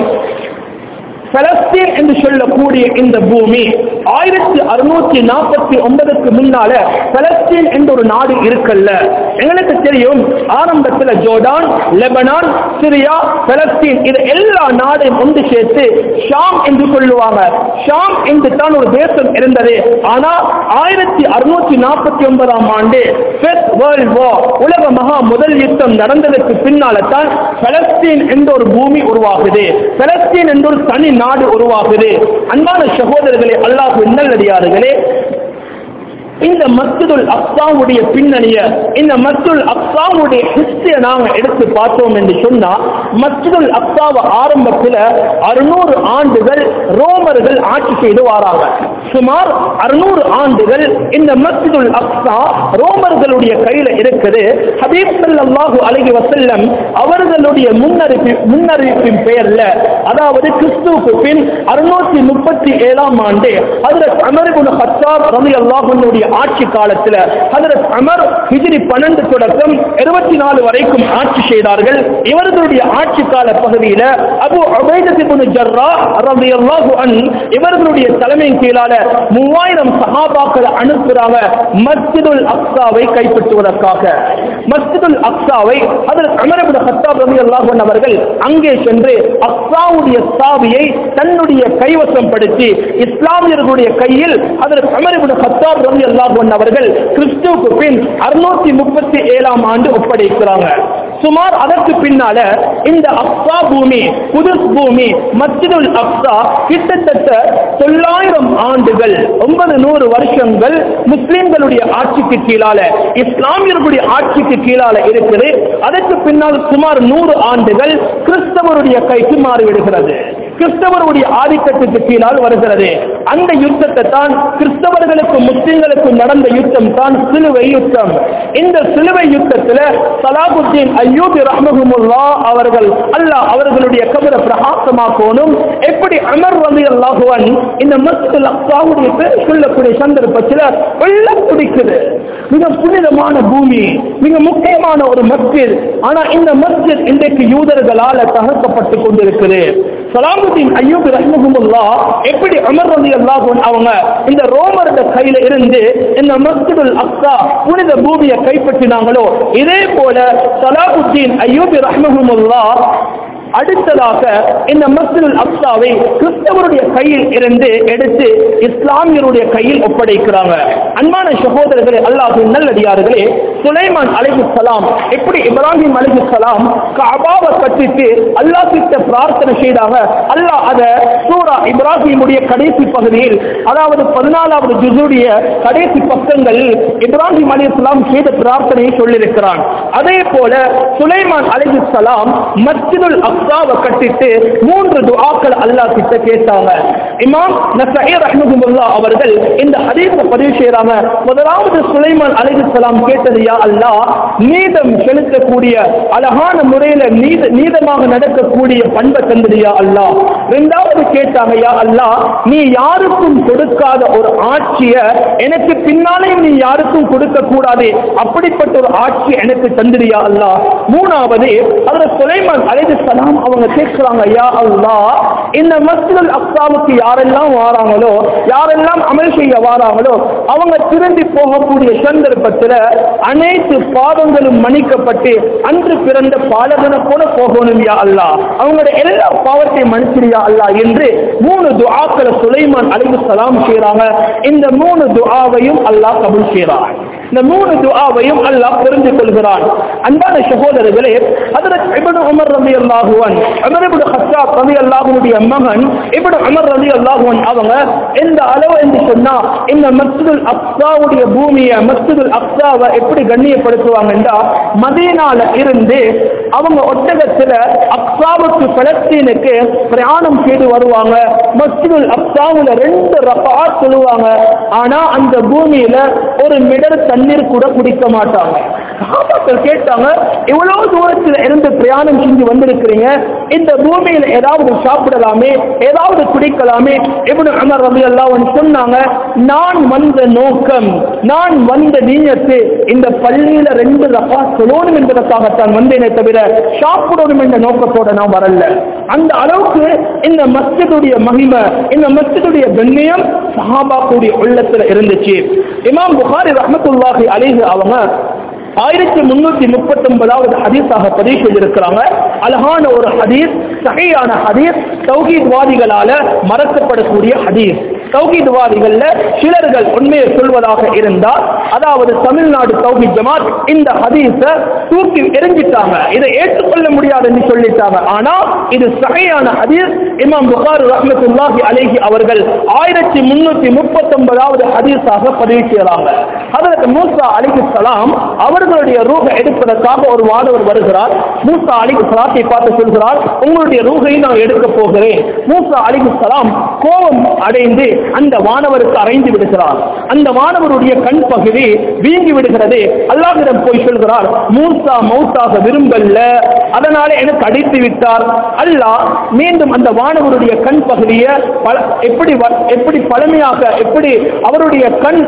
பலஸ்தீன் என்று சொல்லக்கூடிய இந்த பூமி ஆயிரத்தி அறுநூத்தி நாற்பத்தி ஒன்பதுக்கு முன்னால பலஸ்தீன் என்ற ஒரு நாடு இருக்கல்ல எங்களுக்கு தெரியும் ஆரம்பத்தில் ஜோர்டான் லெபனான் சிரியா பலஸ்தீன் இது எல்லா நாடையும் ஒன்று சேர்த்து ஷாம் என்று சொல்லுவாங்க ஷாம் என்று தான் ஒரு தேசம் இருந்தது ஆனா ஆயிரத்தி அறுநூத்தி நாற்பத்தி ஒன்பதாம் ஆண்டு வேர்ல்ட் வார் உலக மகா முதல் யுத்தம் நடந்ததற்கு பின்னால தான் பலஸ்தீன் என்ற ஒரு பூமி உருவாகுது பலஸ்தீன் என்ற ஒரு தனி நாடு உருவாகுது அன்பான சகோதரர்களே அல்லாஹ் நல்லடியார்களே இந்த மஸ்ஜிதுல் அக்ஸாவுடைய பின்னணிய இந்த மஸ்ஜிதுல் அக்ஸாவுடைய ஹிஸ்டரியை நாங்க எடுத்து பார்த்தோம் என்று சொன்னா மஸ்ஜிதுல் அக்ஸாவை ஆரம்பத்தில் அறுநூறு ஆண்டுகள் ரோமர்கள் ஆட்சி செய்து வராங்க சுமார் அறுநூறு ஆண்டுகள் இந்த மஸ்ஜிதுல் அக்ஸா ரோமர்களுடைய கையில இருக்குது ஹபீப் ஸல்லல்லாஹு அலைஹி வஸல்லம் அவர்களுடைய முன்னறிவி முன்னறிவிப்பின் பெயர்ல அதாவது கிறிஸ்துவுக்கு பின் அறுநூத்தி முப்பத்தி ஏழாம் ஆண்டு ஹஜரத் அமர் இப்னு ஹத்தாப் ரலியல்லாஹு அன்ஹுடைய ஆட்சி காலத்துல ஹஜரத் அமர் ஹிஜ்ரி பன்னெண்டு தொடக்கம் இருபத்தி நாலு வரைக்கும் ஆட்சி செய்தார்கள் இவர்களுடைய ஆட்சி கால பகுதியில அபு உபைதத் இப்னு ஜர்ரா ரலியல்லாஹு அன் இவர்களுடைய தலைமையின் கீழால மூவாயிரம் சஹாபாக்களை அனுப்புறாங்க மஸ்ஜிதுல் அக்ஸாவை கைப்பற்றுவதற்காக மஸ்ஜிதுல் அக்ஸாவை ஹஜரத் அமர் இப்னு ஹத்தாப் ரலியல்லாஹு அன் அவர்கள் அங்கே சென்று அக்ஸாவுடைய சாவியை தன்னுடைய கைவசம் படுத்தி இஸ்லாமியர்களுடைய கையில் ஹஜரத் அமர் இப்னு ஹத்தாப் ரலியல்லாஹு அன் அவர்கள் கிறிஸ்துவுக்கு பின் அறுநூத்தி முப்பத்தி ஏழாம் ஆண்டு ஒப்படைக்கிறாங்க சுமார் அதற்கு பின்னால இந்த அக்ஸா பூமி குதுஸ் பூமி மஸ்ஜிதுல் அக்ஸா கிட்டத்தட்ட தொள்ளாயிரம் ஆண்டுகள் ஒன்பது நூறு வருஷங்கள் முஸ்லிம்களுடைய ஆட்சிக்கு கீழால இஸ்லாமியர்களுடைய ஆட்சிக்கு கீழால இருக்குது அதற்கு பின்னால் சுமார் நூறு ஆண்டுகள் கிறிஸ்தவருடைய கைக்கு மாறிவிடுகிறது கிறிஸ்தவருடைய ஆதிக்கத்துக்கு கீழால் வருகிறது அந்த யுத்தத்தை தான் கிறிஸ்தவர்களுக்கும் முஸ்லிம்களுக்கும் நடந்த யுத்தம் தான் சிலுவை யுத்தம் இந்த சிலுவை யுத்தத்துல சலாபுத்தீன் அய்யூபி ரஹ்மஹுமுல்லா அவர்கள் அல்லாஹ் அவர்களுடைய கபரை பிரகாசமாக்கணும் எப்படி அமர் ரலி அல்லாஹுவன் இந்த மஸ்ஜித் அக்ஸாவுடைய பேர் சொல்லக்கூடிய சந்தர்ப்பத்தில் வெள்ளம் பிடிக்குது மிக புனிதமான பூமி மிக முக்கியமான ஒரு மஸ்ஜித் ஆனா இந்த மஸ்ஜித் இன்றைக்கு யூதர்களால தகர்க்கப்பட்டு கொண்டிருக்குது சலாமுதீன் அய்யூப் ரஹ்மஹுமுல்லா எப்படி அமர் ரலி அல்லாஹ் அவங்க இந்த ரோமரோட கையில இருந்து இந்த மஸ்ஜிதுல் அக்ஸா புனித பூமியை கைப்பற்றினாங்களோ இதே போல சலாமுத்தீன் அய்யூப் ரஹ்மஹுமுல்லா அடுத்ததாக இந்த மஸ்ஜிதுல் அக்ஸாவை கிறிஸ்தவருடைய கையில் இருந்து எடுத்து இஸ்லாமியருடைய கையில் ஒப்படைக்கிறாங்க அன்பான சகோதரர்களே அல்லாஹு நல்லடியார்களே சுலைமான் அலைஹி சலாம் எப்படி இப்ராஹிம் அலைஹி சலாம் கபாவை கட்டிட்டு அல்லாஹ் கிட்ட பிரார்த்தனை செய்தாங்க அல்லாஹ் அத சூரா இப்ராஹிமுடைய கடைசி பகுதியில் அதாவது பதினாலாவது ஜுசுடைய கடைசி பக்கங்களில் இப்ராஹிம் அலி இஸ்லாம் செய்த பிரார்த்தனையை சொல்லியிருக்கிறான் அதே போல சுலைமான் அலைஹி சலாம் மஸ்ஜிதுல் அக்ஸாவை கட்டிட்டு மூன்று துஆக்கள் அல்லாஹ் கிட்ட கேட்டாங்க இமாம் நசஈ ரஹ்மத்துல்லாஹ் அவர்கள் இந்த ஹதீஸை பதிவு செய்றாங்க முதலாவது சுலைமான் அலைஹிஸ்ஸலாம் கேட்டது யா அல்லாஹ் நீதம் செலுத்தக்கூடிய அழகான முறையில நீத நீதமாக நடக்கக்கூடிய பண்பை தந்தது யா அல்லாஹ் இரண்டாவது கேட்டாங்க யா அல்லாஹ் நீ யாருக்கும் கொடுக்காத ஒரு ஆட்சிய எனக்கு பின்னாலேயும் நீ யாருக்கும் கொடுக்க கூடாது அப்படிப்பட்ட ஒரு ஆட்சி எனக்கு தந்திரியா அல்லாஹ் மூணாவது அதுல சுலைமான் அலைஹிஸ்ஸலாம் அவங்க கேட்கிறாங்க யா அல்லாஹ் இந்த மஸ்ஜிதுல் அக்ஸாவுக்கு யாரெல்லாம் வாராங்களோ யாரெல்லாம் அமல் செய்ய வாராங்களோ அவங்க திரும்பி போகக்கூடிய சந்தர்ப்பத்தில் அனைத்து பாவங்களும் மன்னிக்கப்பட்டு அன்று பிறந்த பாலகனை போல போகணும் யா அல்லாஹ் அவங்களுடைய எல்லா பாவத்தையும் மன்னிச்சிரியா அல்லாஹ் என்று மூணு துஆக்களை சுலைமான் அலைஹி சலாம் செய்றாங்க இந்த மூணு துஆவையும் அல்லாஹ் கபூல் செய்றான் இந்த மூணு துஆவையும் அல்லாஹ் புரிந்து கொள்கிறான் அன்பான சகோதரர்களே ஹஜரத் இப்னு உமர் ரலியல்லாஹு அன் உமர் இப்னு கத்தாப் ரலியல்லாஹுடைய மகன் இப்னு உமர் ரலியல்லாஹு அன் அவங்க எந்த அளவு என்று சொன்னா இந்த மஸ்ஜிதுல் அக்ஸாவுடைய பூமியை மஸ்ஜிதுல் அக்ஸாவை எப்படி கண்ணியப்படுத்துவாங்கன்னா மதீனால இருந்து அவங்க ஒட்டகத்துல அக்ஸாவுக்கு பலஸ்தீனுக்கு பிரயாணம் செய்து வருவாங்க மஸ்ஜிதுல் அக்ஸாவுல ரெண்டு ரஃபாத் சொல்லுவாங்க ஆனா அந்த பூமியில ஒரு மிடர் தண்ணீர் கூட குடிக்க மாட்டாங்க சஹாபாக்கள் கேட்டாங்க இவ்வளவு தூரத்துல இருந்து பிரயாணம் செஞ்சு வந்திருக்கிறீங்க இந்த பூமியில ஏதாவது சாப்பிடலாமே ஏதாவது குடிக்கலாமே இப்னு உமர் ரலியல்லாஹு அன்ஹு சொன்னாங்க நான் வந்த நோக்கம் நான் வந்த நீயத்து இந்த பள்ளியில ரெண்டு ரஃபா சொல்லணும் என்பதற்காகத்தான் வந்தேனே தவிர சாப்பிடணும் என்ற நோக்கத்தோட நான் வரல அந்த அளவுக்கு இந்த மஸ்ஜிதுடைய மகிமை இந்த மஸ்ஜிதுடைய கண்ணியம் சஹாபாக்குடைய உள்ளத்துல இருந்துச்சு இமாம் புகாரி ரஹ்மத்துல்லாஹி அலைஹி அவங்க ஆயிரத்தி முன்னூத்தி முப்பத்தி ஒன்பதாவது ஹதீஸாக பதிவு செய்திருக்கிறாங்க அழகான ஒரு ஹதீஸ் சகையான ஹதீஸ் தௌஹீத்வாதிகளால மறக்கப்படக்கூடிய ஹதீஸ் தௌஹீத்வாதிகள்ல சிலர்கள் உண்மையை சொல்வதாக இருந்தால் அதாவது தமிழ்நாடு தௌஹீத் ஜமாத் இந்த ஹதீஸ தூக்கி எரிஞ்சிட்டாங்க இதை ஏற்றுக்கொள்ள முடியாது என்று சொல்லிட்டாங்க ஆனா இது சகையான ஹதீஸ் இமாம் புகார் ரஹ்மத்துல்லாஹி அலைஹி அவர்கள் ஆயிரத்தி முன்னூத்தி முப்பத்தி ஒன்பதாவது ஹதீஸாக பதிவு செய்யறாங்க அதற்கு மூசா அலிஹி சலாம் அவர்களுடைய ரூஹ எடுப்பதற்காக ஒரு வானவர் வருகிறார் மூசா அலிஹி சலாத்தை பார்த்து சொல்கிறார் உங்களுடைய ரூஹை நான் எடுக்க போகிறேன் மூசா அலிஹி சலாம் கோபம் அடைந்து அந்த வானவருக்கு அறைந்து விடுகிறார் அந்த வானவருடைய கண் பகுதி வீங்கி விடுகிறது அல்லாஹிடம் போய் சொல்கிறார் மூசா மௌத்தாக விரும்பல்ல அதனால எனக்கு அடித்து விட்டார் அல்லாஹ் மீண்டும் அந்த வானவருடைய கண் பகுதியை பல- எப்படி வ- எப்படி பழமையாக எப்படி அவருடைய கண்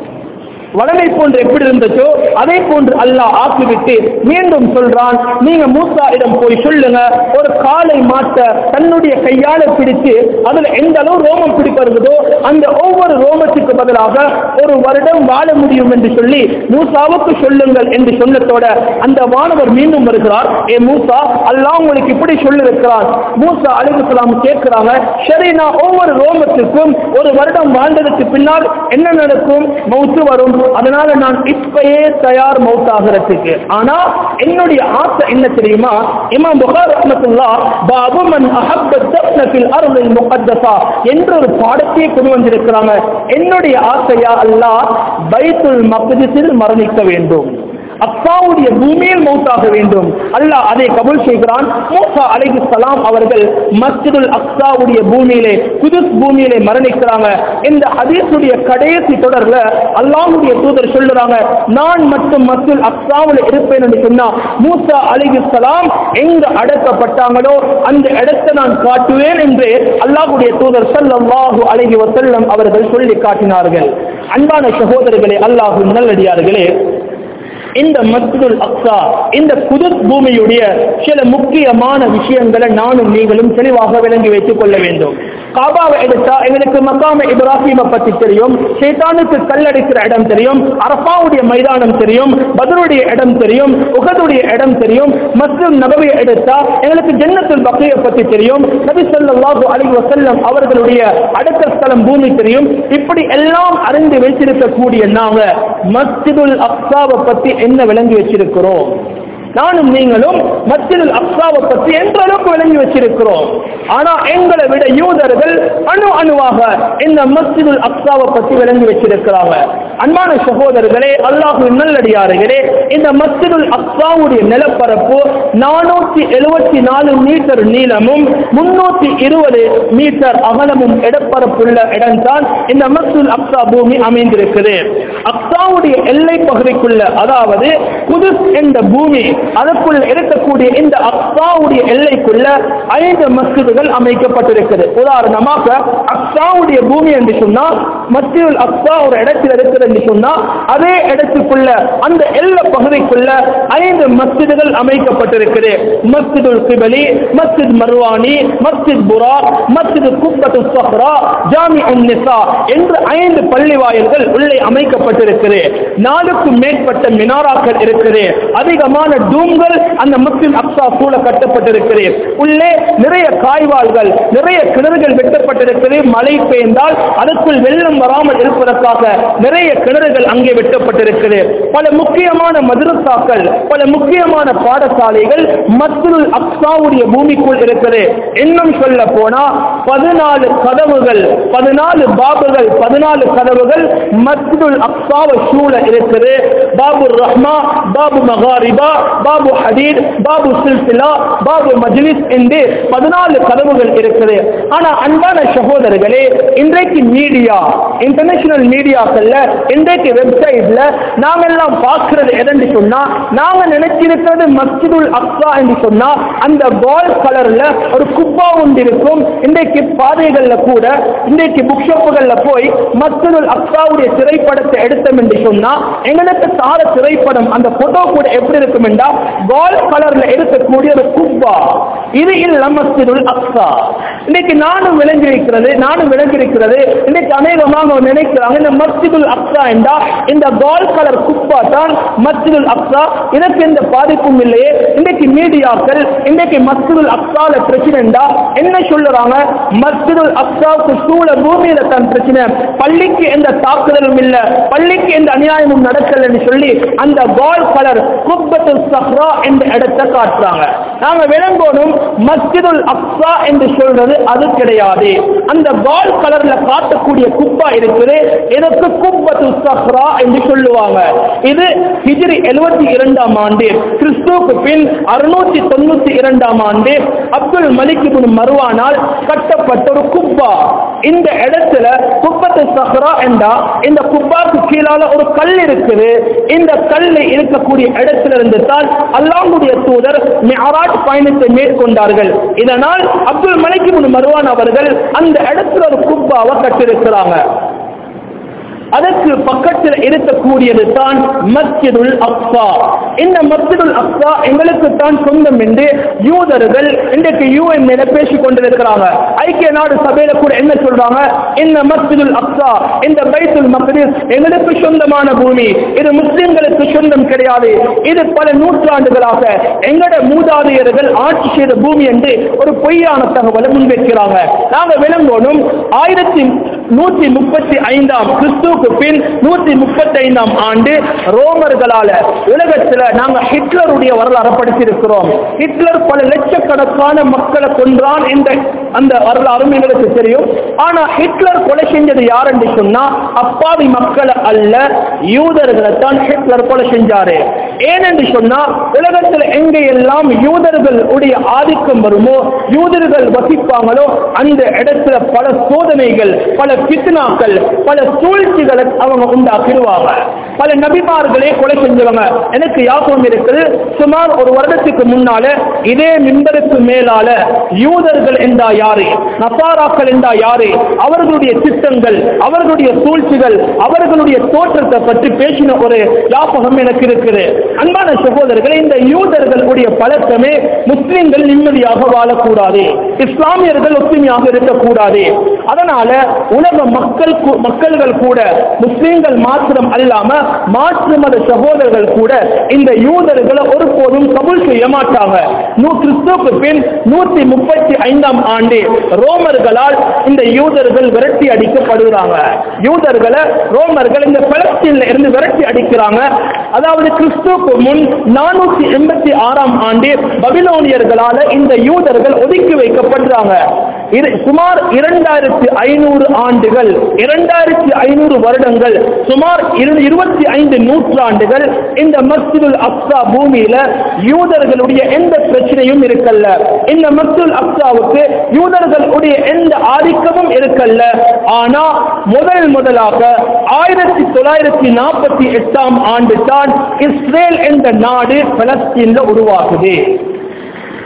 வளமை போன்று எப்படி இருந்துச்சோ அதே போன்று அல்லாஹ் ஆக்கிவிட்டு மீண்டும் சொல்றான் நீங்க மூசா இடம் போய் சொல்லுங்க ஒரு காலை மாட்ட தன்னுடைய கையால பிடித்து அதுல எந்த அளவு ரோமம் பிடிப்பதோ அந்த ஒவ்வொரு ரோமத்துக்கு பதிலாக ஒரு வருடம் வாழ முடியும் என்று சொல்லி மூசாவுக்கு சொல்லுங்கள் என்று சொன்னதோட அந்த வானவர் மீண்டும் வருகிறார் ஏ மூசா அல்லாஹ் உங்களுக்கு இப்படி சொல்லிருக்கிறான் மூசா அலிகுலாம் கேட்கிறாங்க சரி நான் ஒவ்வொரு ரோமத்துக்கும் ஒரு வருடம் வாழ்ந்ததுக்கு பின்னால் என்ன நடக்கும் மௌத்து வரும் அதனால நான் இப்பயே தயார் மௌத் ஆகிறதுக்கு ஆனா என்னுடைய ஆசை என்ன தெரியுமா இமாம் புகார் ரஹ்மத்துல்லா பாபு மன் அஹப்ப தப்ன ஃபில் அர்தில் முகத்தஸா என்ற ஒரு பாடத்தையே கொண்டு வந்திருக்கிறாங்க என்னுடைய ஆசையா அல்லாஹ் பைத்துல் மக்திஸில் மரணிக்க வேண்டும் அப்பாவுடைய பூமியில் மௌத்தாக வேண்டும் அல்லாஹ் அதை கபூல் செய்கிறான் மூசா அலைஹி சலாம் அவர்கள் மஸ்ஜிதுல் அக்ஸாவுடைய பூமியிலே குதுஸ் பூமியிலே மரணிக்கிறாங்க இந்த ஹதீஸுடைய கடைசி தொடர்ல அல்லாஹ்வுடைய தூதர் சொல்லுறாங்க நான் மட்டும் மஸ்ஜிதுல் அக்ஸாவில் இருப்பேன் என்று சொன்னா மூசா அலைஹி சலாம் எங்க அடக்கப்பட்டாங்களோ அந்த இடத்தை நான் காட்டுவேன் என்று அல்லாஹ்வுடைய தூதர் ஸல்லல்லாஹு அலைஹி வஸல்லம் அவர்கள் சொல்லி காட்டினார்கள் அன்பான சகோதரர்களே அல்லாஹ் நல்லடியார்களே இந்த மஸ்ஜிதுல் அக்ஸா இந்த குதுஸ் பூமியுடைய சில முக்கியமான விஷயங்களை நானும் நீங்களும் தெளிவாக விளங்கி வைத்துக் கொள்ள வேண்டும் காபாவை எடுத்தா எங்களுக்கு மக்காம இப்ராஹிமை பத்தி தெரியும் ஷேத்தானுக்கு கல்லடிக்கிற இடம் தெரியும் அரபாவுடைய மைதானம் தெரியும் பதருடைய இடம் தெரியும் உகதுடைய இடம் தெரியும் மஸ்ஜித் நபவியை எடுத்தா எங்களுக்கு ஜன்னத்துல் பக்கையை பத்தி தெரியும் நபி ஸல்லல்லாஹு அலைஹி வஸல்லம் அவர்களுடைய அடக்க ஸ்தலம் பூமி தெரியும் இப்படி எல்லாம் அறிந்து வைத்திருக்கக்கூடிய நாங்க மஸ்ஜிதுல் அக்ஸாவை பத்தி என்ன விளங்கி வச்சிருக்கிறோம் நானும் நீங்களும் மஸ்ஜிதுல் அக்ஸாவை பற்றி எந்த அளவுக்கு விளங்கி வச்சிருக்கிறோம் ஆனா எங்களை விட யூதர்கள் அணு அணுவாக இந்த மஸ்ஜிதுல் அக்ஸாவை பற்றி விளங்கி வச்சிருக்கிறாங்க அன்பான சகோதரர்களே அல்லாஹு நல்லடியார்களே இந்த மஸ்ஜிதுல் அக்ஸாவுடைய நிலப்பரப்பு நானூத்தி எழுபத்தி நாலு மீட்டர் நீளமும் முன்னூத்தி இருபது மீட்டர் அகலமும் இடப்பரப்புள்ள இடம்தான் இந்த மஸ்ஜிதுல் அக்ஸா பூமி அமைந்திருக்குது அக்ஸாவுடைய எல்லை பகுதிக்குள்ள அதாவது குதுஸ் என்ற பூமி அதற்குள் இருக்கக்கூடிய இந்த அக்ஸா அக்ஸாவுடைய எல்லைக்குள்ள ஐந்து மஸ்ஜிதுகள் அமைக்கப்பட்டிருக்கிறது உதாரணமாக அக்ஸாவுடைய பூமி என்று சொன்னா மஸ்ஜிதுல் அக்ஸா ஒரு இடத்தில் இருக்கிறது என்று சொன்னா அதே இடத்துக்குள்ள அந்த எல்ல பகுதிக்குள்ள ஐந்து மஸ்ஜிதுகள் அமைக்கப்பட்டிருக்கிறது மஸ்ஜிதுல் கிபலி மஸ்ஜித் மர்வானி மஸ்ஜித் புரா மஸ்ஜித் குப்பத்து சஹ்ரா ஜாமி நிசா என்று ஐந்து பள்ளி வாயில்கள் உள்ளே அமைக்கப்பட்டிருக்கிறது நாலுக்கும் மேற்பட்ட மினாராக்கள் இருக்குது அதிகமான டூம்கள் அந்த முஸ்லிம் அக்ஸா சூழ கட்டப்பட்டிருக்கிறது உள்ளே நிறைய காய்வாள்கள் நிறைய கிணறுகள் வெட்டப்பட்டிருக்கிறது மழை பெய்ந்தால் அதுக்குள் வெள்ளம் வராமல் இருப்பதற்காக நிறைய கிணறுகள் அங்கே வெட்டப்பட்டிருக்கிறது பல முக்கியமான மதுரசாக்கள் பல முக்கியமான பாடசாலைகள் மஸ்ஜிதுல் அக்ஸாவுடைய பூமிக்குள் இருக்குது இன்னும் சொல்ல போனா பதினாலு கதவுகள் பதினாலு பாபுகள் பதினாலு கதவுகள் மஸ்ஜிதுல் அக்ஸாவை சூழ இருக்குது பாபு ரஹ்மா பாபு மகாரிபா பாபு ஹதீத் பாபு சில்சிலா பாபு மஜ்லிஸ் என்று பதினாலு கதவுகள் இருக்குது ஆனா அன்பான சகோதரர்களே இன்றைக்கு மீடியா இன்டர்நேஷனல் மீடியாக்கள்ல இன்றைக்கு வெப்சைட்ல நாங்க எல்லாம் பார்க்கிறது எதென்று சொன்னா நாங்க நினைச்சிருக்கிறது மஸ்ஜிதுல் அக்ஸா என்று சொன்னா அந்த பால் கலர்ல ஒரு குப்பா ஒன்று இருக்கும் இன்றைக்கு பாதைகள்ல கூட இன்றைக்கு புக் ஷாப்புகள்ல போய் மஸ்ஜிதுல் அக்ஸாவுடைய திரைப்படத்தை எடுத்தோம் என்று சொன்னா எங்களுக்கு தார திரைப்படம் அந்த போட்டோ கூட எப்படி இருக்கும் என்றா பால் கலர்ல இருக்கக்கூடிய ஒரு குப்பா இது இல்ல மஸ்ஜிதுல் அக்ஸா இன்னைக்கு நானும் விளங்கியிருக்கிறது நானும் விளங்கியிருக்கிறது இன்னைக்கு அநேகமாக நினைக்கிறாங்க இந்த மஸ்ஜிதுல் அக்ஸா என்றா இந்த பால் கலர் குப்பா தான் மஸ்ஜிதுல் அக்ஸா இதற்கு எந்த பாதிப்பும் இல்லையே இன்றைக்கு மீடியாக்கள் இன்றைக்கு மஸ்ஜிதுல் அக்ஸால பிரச்சனை என்றா என்ன சொல்லுறாங்க மஸ்ஜிதுல் அக்ஸாவுக்கு சூழ பூமியில தான் பிரச்சனை பள்ளிக்கு எந்த தாக்குதலும் இல்ல பள்ளிக்கு எந்த அநியாயமும் நடக்கலன்னு சொல்லி அந்த பால் கலர் குப்பத்து சஹ்ரா என்ற இடத்தை காட்டுறாங்க நாங்க விளங்கோனும் மஸ்ஜிதுல் அக்ஸா என்று சொல்றது அது கிடையாது அந்த பால் கலர்ல காட்டக்கூடிய குப்பா இருக்குது இதற்கு குப்பத்து சஹ்ரா என்று சொல்லுவாங்க இது ஹிஜ்ரி எழுபத்தி இரண்டாம் ஆண்டு கிறிஸ்துவுக்கு பின் அறுநூத்தி தொண்ணூத்தி இரண்டாம் ஆண்டு அப்துல் மலிக் இப்னு மர்வானால் கட்டப்பட்ட ஒரு குப்பா இந்த இடத்துல குப்பத்து சஹ்ரா என்றா இந்த குப்பாக்கு கீழால ஒரு கல் இருக்குது இந்த கல் இருக்கக்கூடிய இடத்துல இருந்து தான் அல்லாஹ்வுடைய தூதர் மிஅராஜ் பயணத்தை மேற்கொண்டார்கள் இதனால் அப்துல் மலிக் இப்னு மர்வான் அவர்கள் அந்த இடத்துல ஒரு குப்பாவை கட்டிருக்கிறாங்க அதற்கு பக்கத்தில் இருக்கக்கூடியது தான் மஸ்ஜிதுல் அக்ஸா இந்த மஸ்ஜிதுல் அக்ஸா எங்களுக்கு தான் சொந்தம் என்று யூதர்கள் இன்றைக்கு யூஎன் மேல பேசிக் கொண்டிருக்கிறாங்க ஐக்கிய நாடு சபையில கூட என்ன சொல்றாங்க இந்த மஸ்ஜிதுல் அக்ஸா இந்த பைத்துல் மக்தீஸ் எங்களுக்கு சொந்தமான பூமி இது முஸ்லிம்களுக்கு சொந்தம் கிடையாது இது பல நூற்றாண்டுகளாக எங்கட மூதாதையர்கள் ஆட்சி செய்த பூமி என்று ஒரு பொய்யான தகவலை முன்வைக்கிறாங்க நாங்க விளங்கோனும் ஆயிரத்தி நூற்றி முப்பத்தி ஐந்தாம் கிறிஸ்துவுக்கு பின் நூற்றி முப்பத்தி ஐந்தாம் ஆண்டு ரோமர்களால உலகத்துல நாங்க ஹிட்லருடைய வரலாறு படிச்சிருக்கிறோம் ஹிட்லர் பல லட்சக்கணக்கான மக்களை கொன்றான் என்ற அந்த வரலாறும் எங்களுக்கு தெரியும் ஆனா ஹிட்லர் கொலை செஞ்சது யார் என்று சொன்னா அப்பாவி மக்களை அல்ல யூதர்களை தான் ஹிட்லர் கொலை செஞ்சாரு ஏனென்று சொன்னா உலகத்துல எங்க எல்லாம் யூதர்கள் உடைய ஆதிக்கம் வருமோ யூதர்கள் வசிப்பாங்களோ அந்த இடத்துல பல சோதனைகள் பல பித்னாக்கள் பல சூழ்ச்சிகளை அவங்க உண்டாக்கிடுவாங்க பல நபிமார்களே கொலை செஞ்சவங்க எனக்கு யாபகம் இருக்குது சுமார் ஒரு வருடத்துக்கு முன்னால இதே மின்பருக்கு மேலால யூதர்கள் என்றா யாரு நசாராக்கள் என்றா யாரு அவர்களுடைய திட்டங்கள் அவர்களுடைய சூழ்ச்சிகள் அவர்களுடைய தோற்றத்தை பற்றி பேசின ஒரு யாபகம் எனக்கு இருக்குது அன்பான சகோதரர்களே இந்த யூதர்களுடைய பழக்கமே முஸ்லிம்கள் நிம்மதியாக வாழக்கூடாது இஸ்லாமியர்கள் ஒற்றுமையாக இருக்கக்கூடாது அதனால உலக மக்கள் கூ- மக்கள்கள் கூட முஸ்லிம்கள் மாத்திரம் அல்லாம மாற்று மத சகோதரர்கள் கூட இந்த யூதர்களை ஒருபோதும் கபூல் செய்ய மாட்டாங்க நூ கிறிஸ்துவுக்கு பின் நூத்தி முப்பத்தி ஐந்தாம் ஆண்டு ரோமர்களால் இந்த யூதர்கள் விரட்டி அடிக்கப்படுகிறாங்க யூதர்களை ரோமர்கள் இந்த பலஸ்தீன்ல இருந்து விரட்டி அடிக்கிறாங்க அதாவது கிறிஸ்துவுக்கு முன் நானூத்தி எண்பத்தி ஆறாம் ஆண்டு பபிலோனியர்களால இந்த யூதர்கள் ஒதுக்கி வைக்கப்படுறாங்க இது சுமார் இரண்டாயிரத்தி ஐநூறு ஆண்டுகள் இரண்டாயிரத்தி ஐநூறு வருடங்கள் சுமார் இரு- இருபத்தி ஐந்து நூற்றாண்டுகள் இந்த மஸ்ஜிதுல் அக்ஸா பூமியில யூதர்களுடைய எந்த பிரச்சனையும் இருக்கல்ல இந்த மஸ்ஜிதுல் அக்ஸாவுக்கு யூதர்களுடைய எந்த ஆதிக்கமும் இருக்கல்ல ஆனா முதல் முதலாக ஆயிரத்தி தொள்ளாயிரத்தி நாற்பத்தி எட்டாம் ஆண்டு தான் இஸ்ரேல் என்ற நாடு பலஸ்தீன்ல உருவாகுது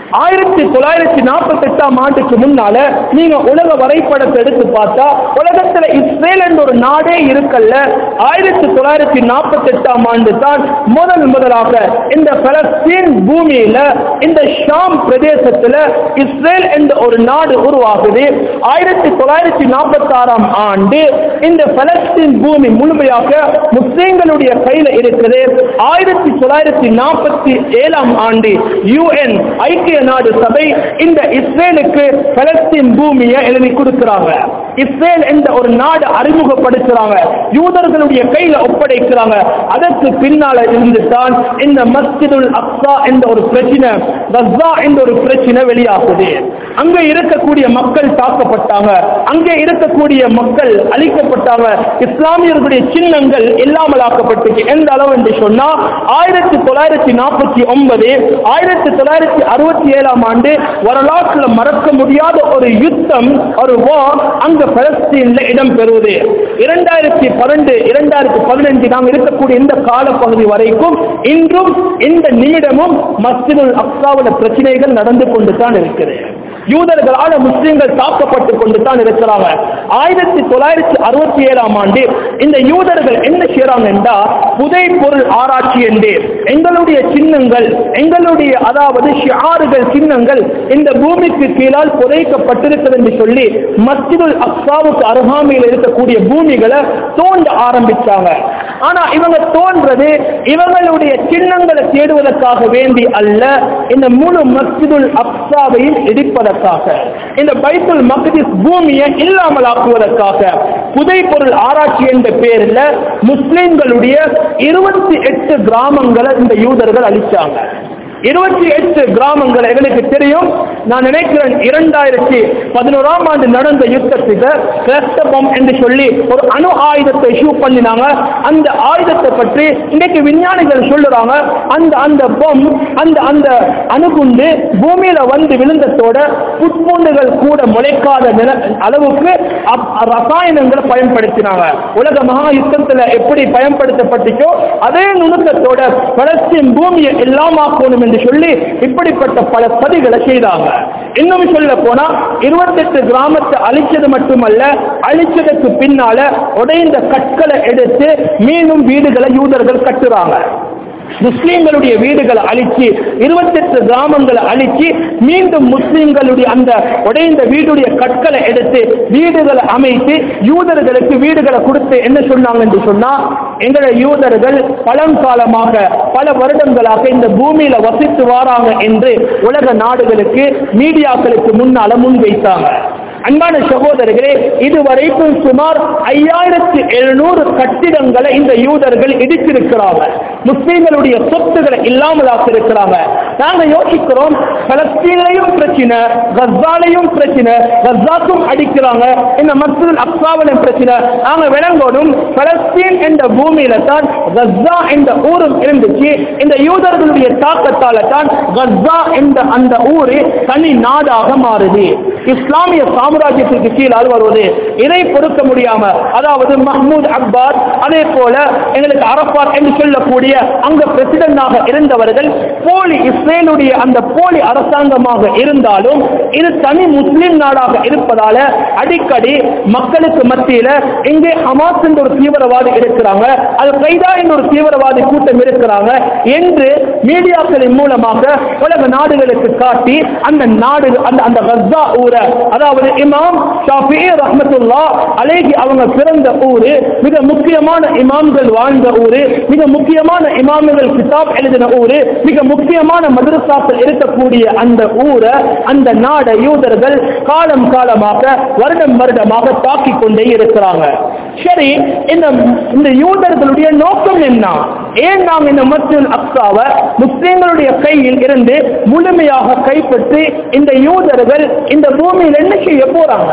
ஆயிரத்தி தொள்ளாயிரத்தி நாற்பத்தி எட்டாம் ஆண்டுக்கு முன்னால நீங்க உலக வரைபடத்தை எடுத்து பார்த்தா உலகத்துல இஸ்ரேல் என்ற ஒரு நாடே இருக்கல்ல ஆயிரத்தி தொள்ளாயிரத்தி நாற்பத்தி எட்டாம் ஆண்டு தான் முதல் முதலாக இந்த பலஸ்தீன் பூமியில இந்த ஷாம் பிரதேசத்துல இஸ்ரேல் என்ற ஒரு நாடு உருவாகுது ஆயிரத்தி தொள்ளாயிரத்தி நாற்பத்தி ஆறாம் ஆண்டு இந்த பலஸ்தீன் பூமி முழுமையாக முஸ்லிம்களுடைய கையில இருக்குது ஆயிரத்தி தொள்ளாயிரத்தி நாற்பத்தி ஏழாம் ஆண்டு யுஎன் ஐக்கிய நாடு சபை இந்த இஸ்ரேலுக்கு பலஸ்தீன் பூமியை எழுதி கொடுக்கிறாங்க இஸ்ரேல் என்ற ஒரு நாடு அறிமுகப்படுத்துறாங்க யூதர்களுடைய கையில ஒப்படைக்கிறாங்க அதற்கு பின்னால இருந்து தான் இந்த மஸ்ஜிதுல் அக்ஸா என்ற ஒரு பிரச்சனை கஸ்ஸா என்ற ஒரு பிரச்சனை வெளியாகுது அங்க இருக்கக்கூடிய மக்கள் தாக்கப்பட்டாங்க அங்கே இருக்கக்கூடிய மக்கள் அழிக்கப்பட்டாங்க இஸ்லாமியர்களுடைய சின்னங்கள் இல்லாமலாக்கப்பட்டுச்சு எந்த அளவு என்று சொன்னா ஆயிரத்தி தொள்ளாயிரத்தி நாற்பத்தி ஒன்பது ஆயிரத்தி தொள்ளாயிரத்தி அறுபத்தி ஏழாம் ஆண்டு வரலாற்றுல மறக்க முடியாத ஒரு யுத்தம் ஒரு war அங்க பலஸ்தீன்ல இடம்பெறுவது இரண்டாயிரத்தி பன்னெண்டு இரண்டாயிரத்தி பதினஞ்சு நாம் இருக்கக்கூடிய இந்த காலப்பகுதி வரைக்கும் இன்றும் இந்த நிமிடமும் மஸ்ஜிதுல் அக்ஸாவுல பிரச்சனைகள் நடந்து கொண்டு தான் இருக்கிறது யூதர்களால முஸ்லிம்கள் தாக்கப்பட்டு கொண்டு தான் இருக்கிறாங்க ஆயிரத்தி தொள்ளாயிரத்தி அறுபத்தி ஏழாம் ஆண்டு இந்த யூதர்கள் என்ன செய்யறாங்க என்றா புதை பொருள் ஆராய்ச்சி என்று எங்களுடைய சின்னங்கள் எங்களுடைய அதாவது ஷியாறுகள் சின்னங்கள் இந்த பூமிக்கு கீழால் புதைக்கப்பட்டிருக்கிறது என்று சொல்லி மஸ்ஜிதுல் அக்ஸாவுக்கு அருகாமையில் இருக்கக்கூடிய பூமிகளை தோண்ட ஆரம்பிச்சாங்க ஆனா இவங்க தோன்றது இவங்களுடைய சின்னங்களை தேடுவதற்காக வேண்டி அல்ல இந்த முழு மஸ்ஜிதுல் அக்ஸாவையும் இடிப்பதற்காக இந்த பைத்துல் மக்திஸ் பூமியை இல்லாமலாக்குவதற்காக புதை பொருள் ஆராய்ச்சி என்ற பேரில் முஸ்லிம்களுடைய இருபத்தி எட்டு கிராமங்களை இந்த யூதர்கள் அழிச்சாங்க இருபத்தி எட்டு கிராமங்கள் எங்களுக்கு தெரியும் நான் நினைக்கிறேன் இரண்டாயிரத்தி பதினோராம் ஆண்டு நடந்த யுத்தத்துக்கு கிளஸ்டர் பம் என்று சொல்லி ஒரு அணு ஆயுதத்தை இஷ்யூ பண்ணினாங்க அந்த ஆயுதத்தை பற்றி இன்னைக்கு விஞ்ஞானிகள் சொல்லுறாங்க அந்த அந்த பொம் அந்த அந்த அணுகுண்டு பூமியில வந்து விழுந்ததோட புட்பூண்டுகள் கூட முளைக்காத நில அளவுக்கு அப்- ரசாயனங்களை பயன்படுத்தினாங்க உலக மகா யுத்தத்துல எப்படி பயன்படுத்தப்பட்டுச்சோ அதே நுணுக்கத்தோட பலஸ்தீன் பூமியை எல்லாமாக்கணும் என்று சொல்லி இப்படிப்பட்ட பல சதிகளை செய்தாங்க இன்னும் சொல்ல போனா இருபத்தெட்டு கிராமத்தை அழிச்சது மட்டுமல்ல அழிச்சதுக்கு பின்னால உடைந்த கற்களை எடுத்து மீண்டும் வீடுகளை யூதர்கள் கட்டுறாங்க முஸ்லிம்களுடைய வீடுகளை அழிச்சு இருபத்தெட்டு கிராமங்களை அழிச்சு மீண்டும் முஸ்லிம்களுடைய அந்த உடைந்த வீடுடைய கற்களை எடுத்து வீடுகளை அமைத்து யூதர்களுக்கு வீடுகளை கொடுத்து என்ன சொன்னாங்க என்று சொன்னா எங்களை யூதர்கள் பழங்காலமாக பல வருடங்களாக இந்த பூமியில வசித்து வாராங்க என்று உலக நாடுகளுக்கு மீடியாக்களுக்கு முன்னால முன்வைத்தாங்க அன்பான சகோதரர்களே இதுவரைக்கும் சுமார் ஐயாயிரத்தி எழுநூறு கட்டிடங்களை இந்த யூதர்கள் இடித்திருக்கிறாங்க முஸ்லீம்களுடைய சொத்துக்களை இல்லாமலாக்கி இருக்கிறாங்க நாங்க யோசிக்கிறோம் பலஸ்தீன்லையும் பிரச்சனை கஸ்ஸாலையும் பிரச்சனை கஸ்ஸாக்கும் அடிக்கிறாங்க இந்த மஸ்ஜித் அக்ஸாவிலும் பிரச்சனை நாங்க விளங்கோடும் பலஸ்தீன் என்ற பூமியில தான் கஸ்ஸா என்ற ஊரும் இருந்துச்சு இந்த யூதர்களுடைய தாக்கத்தால தான் கஸ்ஸா என்ற அந்த ஊரு தனி நாடாக மாறுது இஸ்லாமிய சாம்ராஜ்யத்திற்கு கீழால் வருவது இதை பொறுக்க முடியாம அதாவது மஹ்மூத் அப்பாஸ் அதே போல எங்களுக்கு அரபாத் என்று சொல்லக்கூடிய அங்க பிரசிடண்டாக இருந்தவர்கள் போலி இஸ்ரேலுடைய அந்த போலி அரசாங்கமாக இருந்தாலும் இது தனி முஸ்லிம் நாடாக இருப்பதால அடிக்கடி மக்களுக்கு மத்தியில இங்கே ஹமாஸ் என்ற ஒரு தீவிரவாதி இருக்கிறாங்க அது கைதா என்ற ஒரு தீவிரவாதி கூட்டம் இருக்கிறாங்க என்று மீடியாக்களின் மூலமாக உலக நாடுகளுக்கு காட்டி அந்த நாடு அந்த அந்த கஸ்ஸா ஊரை அதாவது இமாம் ஷாஃபி ரஹ்மத்துல்லா அலேஹி அவங்க பிறந்த ஊரு மிக முக்கியமான இமாம்கள் வாழ்ந்த ஊரு மிக முக்கியமான இமாம்கள் கிதாப் எழுதின ஊரு மிக முக்கியமான மதரசாக்கள் இருக்கக்கூடிய அந்த ஊரை அந்த நாடை யூதர்கள் காலம் காலமாக வருடம் வருடமாக தாக்கிக் கொண்டே இருக்கிறாங்க சரி இந்த இந்த யூதர்களுடைய நோக்கம் என்ன ஏன் நாம் இந்த மஸ்ஜித் அக்ஸாவை முஸ்லிம்களுடைய கையில் இருந்து முழுமையாக கைப்பற்றி இந்த யூதர்கள் இந்த பூமியில் என்ன செய்ய போறாங்க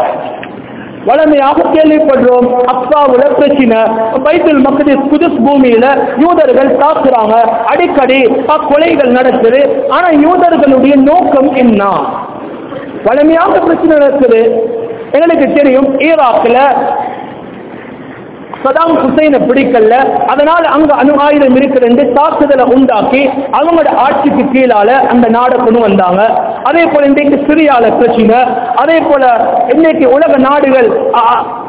வளமையாக கேள்விப்படுறோம் அக்ஸாவுல பிரச்சனை பைபிள் மக்கள் குதுஸ் பூமியில யூதர்கள் தாக்குறாங்க அடிக்கடி கொலைகள் நடக்குது ஆனா யூதர்களுடைய நோக்கம் என்ன வளமையாக பிரச்சனை நடக்குது எங்களுக்கு தெரியும் ஈராக்ல சதாம் ஹுசைனை பிடிக்கல அதனால அங்க அணு ஆயுதம் இருக்கிறது தாக்குதலை உண்டாக்கி அவங்களோட ஆட்சிக்கு கீழால அந்த நாடை கொண்டு வந்தாங்க அதே போல இன்றைக்கு சிரியால பிரச்சனை அதே போல இன்னைக்கு உலக நாடுகள் அ,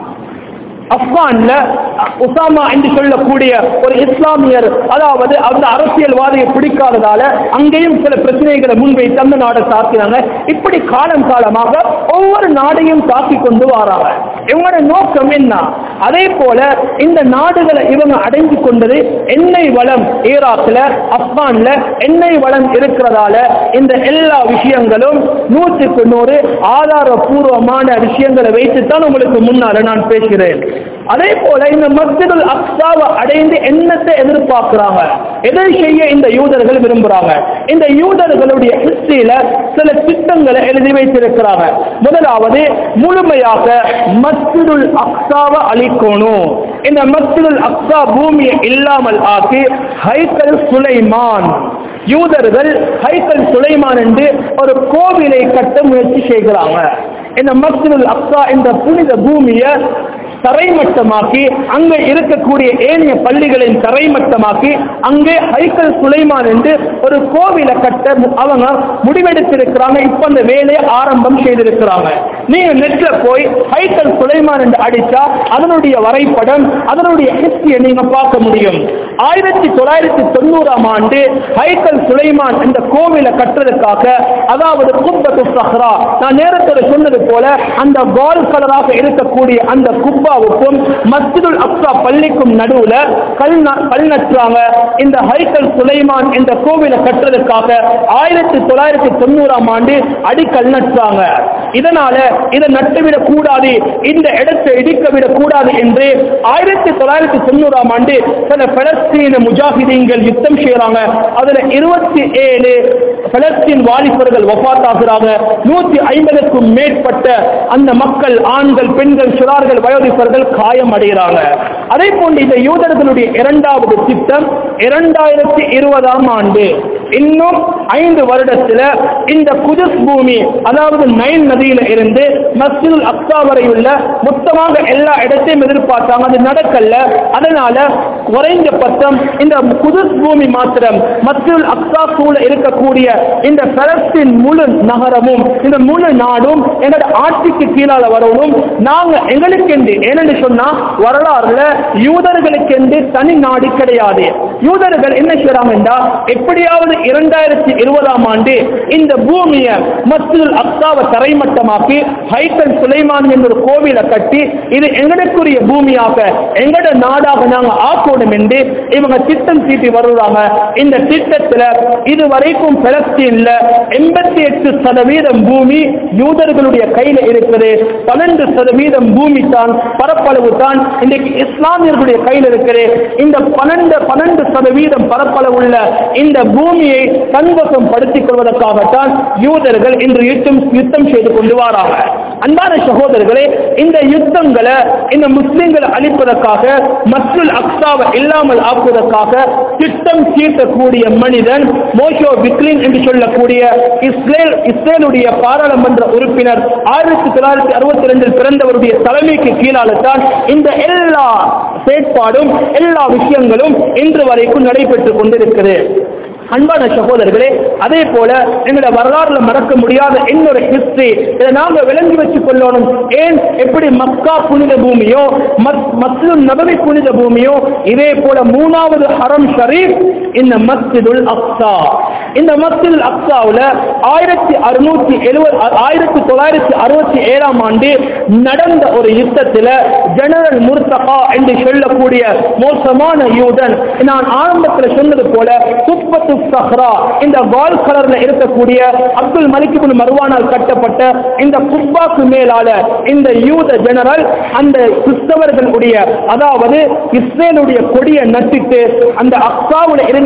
ஆப்கான்ல உசாமா என்று சொல்லக்கூடிய ஒரு இஸ்லாமியர் அதாவது அந்த அரசியல்வாதியை பிடிக்காததால அங்கேயும் சில பிரச்சனைகளை முன்வைத்து அந்த நாடை தாக்கினாங்க இப்படி காலம் காலமாக ஒவ்வொரு நாடையும் தாக்கி கொண்டு வராங்க இவங்களோட நோக்கம் என்ன அதே போல இந்த நாடுகளை இவங்க அடைஞ்சு கொண்டது எண்ணெய் வளம் ஈராக்ல ஆப்கான்ல எண்ணெய் வளம் இருக்கிறதால இந்த எல்லா விஷயங்களும் நூற்றுக்கு நூறு ஆதாரபூர்வமான விஷயங்களை வைத்துத்தான் உங்களுக்கு முன்னால நான் பேசுகிறேன் அதே போல இந்த மஸ்ஜிதுல் அக்ஸாவை அடைந்து என்னத்தை எதிர்பார்க்கிறாங்க எதை செய்ய இந்த யூதர்கள் விரும்புறாங்க இந்த யூதர்களுடைய ஹிஸ்டரியில சில திட்டங்களை எழுதி வைத்திருக்கிறாங்க முதலாவது முழுமையாக மஸ்ஜிதுல் அக்ஸாவை அழிக்கணும் இந்த மஸ்ஜிதுல் அக்ஸா பூமியை இல்லாமல் ஆக்கி ஹைக்கல் சுலைமான் யூதர்கள் ஹைக்கல் சுலைமான் என்று ஒரு கோவிலை கட்ட முயற்சி செய்கிறாங்க இந்த மஸ்ஜிதுல் அக்ஸா இந்த புனித பூமியை தரைமட்டமாக்கி அங்க இருக்கக்கூடிய ஏனைய பள்ளிகளின் தரைமட்டமாக்கி அங்கே ஹைக்கல் சுலைமான் என்று ஒரு கோவிலை கட்ட அவங்க முடிவெடுத்திருக்கிறாங்க இப்ப அந்த வேலையை ஆரம்பம் செய்திருக்கிறாங்க நீங்க நெட்ல போய் ஹைக்கல் சுலைமான் என்று அடிச்சா அதனுடைய வரைபடம் அதனுடைய ஹிஸ்டரியை நீங்க பார்க்க முடியும் ஆயிரத்தி தொள்ளாயிரத்தி தொண்ணூறாம் ஆண்டு ஹைக்கல் சுலைமான் என்ற கோவிலை கட்டுறதுக்காக அதாவது குப்பத்து சஹ்ரா நான் நேரத்தோட சொன்னது போல அந்த கால் கலராக இருக்கக்கூடிய அந்த குப்பாவுக்கும் மஸ்ஜிதுல் அக்ஸா பள்ளிக்கும் நடுவுல கல் ந- கல் நட்டுறாங்க இந்த ஹைக்கல் சுலைமான் என்ற கோவிலை கட்டுறதுக்காக ஆயிரத்தி தொள்ளாயிரத்தி தொண்ணூறாம் ஆண்டு அடிக்கல் நட்டுறாங்க இதனால இதை நட்டுவிடக் கூடாது இந்த இடத்தை இடிக்க விடக் கூடாது என்று ஆயிரத்தி தொள்ளாயிரத்தி தொண்ணூறாம் ஆண்டு சில பலஸ்தீன முஜாஹிதீன்கள் யுத்தம் செய்யறாங்க அதுல இருபத்தி ஏழு பலஸ்தீன் வாலிபர்கள் வஃபாத்தாகிறாங்க நூத்தி ஐம்பதுக்கும் மேற்பட்ட அந்த மக்கள் ஆண்கள் பெண்கள் சிறார்கள் வயோதிபர்கள் காயம் அடைகிறாங்க அதே போன்று இந்த யூதர்களுடைய இரண்டாவது திட்டம் இரண்டாயிரத்தி இருபதாம் ஆண்டு இன்னும் ஐந்து வருடத்துல இந்த குதுஸ் பூமி அதாவது நைல் நதியில இருந்து மஸ்ஜிதுல் அக்ஸா வரை உள்ள மொத்தமாக எல்லா இடத்தையும் எதிர்பார்த்தாங்க அது நடக்கல அதனால குறைந்த பட்சம் இந்த குதுஸ் பூமி மாத்திரம் மஸ்ஜிதுல் அக்ஸா சூழ இருக்கக்கூடிய இந்த பலஸ்தீன் முழு நகரமும் இந்த முழு நாடும் எங்களோட ஆட்சிக்கு கீழால வரணும் நாங்க எங்களுக்கென்று ஏனென்று சொன்னா வரலாறுல யூதர்களுக்கென்று தனி நாடு கிடையாது யூதர்கள் என்ன செய்றாங்கன்றா எப்படியாவது இரண்டாயிரத்தி இருபதாம் ஆண்டு இந்த பூமியை மஸ்ஜிதுல் அக்ஸாவை தரைமட்டமாக்கி ஹைக்கல் சுலைமான் என்ற ஒரு கோவிலை கட்டி இது எங்களுக்குரிய பூமியாக எங்கட நாடாக நாங்க ஆக்கணும் என்று இவங்க திட்டம் தீட்டி வருவாங்க இந்த திட்டத்துல இதுவரைக்கும் பலஸ்தீன்ல எண்பத்தி எட்டு சதவீதம் பூமி யூதர்களுடைய கையில இருக்குது பன்னெண்டு சதவீதம் பூமி தான் பரப்பளவு தான் இன்னைக்கு இஸ்லாமியர்களுடைய கையில் இருக்குது இந்த பன்னெண்டு பன்னெண்டு சதவீதம் பரப்பளவு உள்ள இந்த பூமியை தன்வசம் படுத்திக் கொள்வதற்காகத்தான் யூதர்கள் இன்று யுத்தம் யுத்தம் செய்து கொண்டு வராங்க அன்பான சகோதரர்களே இந்த யுத்தங்களை இந்த முஸ்லிம்களை அழிப்பதற்காக மஸ்ஜில் அக்ஸாவை இல்லாமல் ஆக்குவதற்காக திட்டம் தீர்க்கக்கூடிய மனிதன் மோஷோ பிக்லின் என்று சொல்லக்கூடிய இஸ்ரேல் இஸ்ரேலுடைய பாராளுமன்ற உறுப்பினர் ஆயிரத்தி தொள்ளாயிரத்தி அறுபத்தி ரெண்டில் பிறந்தவருடைய தலைமைக்கு கீழால தான் இந்த எல்லா செயற்பாடும் எல்லா விஷயங்களும் இன்று வரைக்கும் நடைபெற்றுக் கொண்டிருக்கிறது அன்பான சகோதரர்களே அதே போல எங்களோட வரலாறுல மறக்க முடியாத இன்னொரு ஹிஸ்டரி இதை நாங்க விளங்கி வச்சுக் கொள்ளணும் ஏன் எப்படி மக்கா புனித பூமியோ மஸ்ஜிதுல் நபவி புனித பூமியோ இதே போல மூணாவது ஹரம் ஷரீப் இந்த மஸ்ஜிதுல் அக்ஸா இந்த மஸ்ஜிதுல் அக்ஸாவுல ஆயிரத்தி அறுநூத்தி எழுபது ஆயிரத்தி தொள்ளாயிரத்தி அறுபத்தி ஏழாம் ஆண்டு நடந்த ஒரு யுத்தத்துல ஜெனரல் முர்தகா என்று சொல்லக்கூடிய மோசமான யூதன் நான் ஆரம்பத்தில் சொன்னது போல துப்பத்து சஹ்ரா இந்த கால் கலர்ல இருக்கக்கூடிய அப்துல் மலிக் இப்னு மர்வானால் கட்டப்பட்ட இந்த குப்பாக்கு மேலால இந்த யூத ஜெனரல் அந்த கிறிஸ்தவர்களுடைய அதாவது இஸ்ரேலுடைய கொடியை நட்டிட்டு அந்த அக்ஸாவுல இருந்த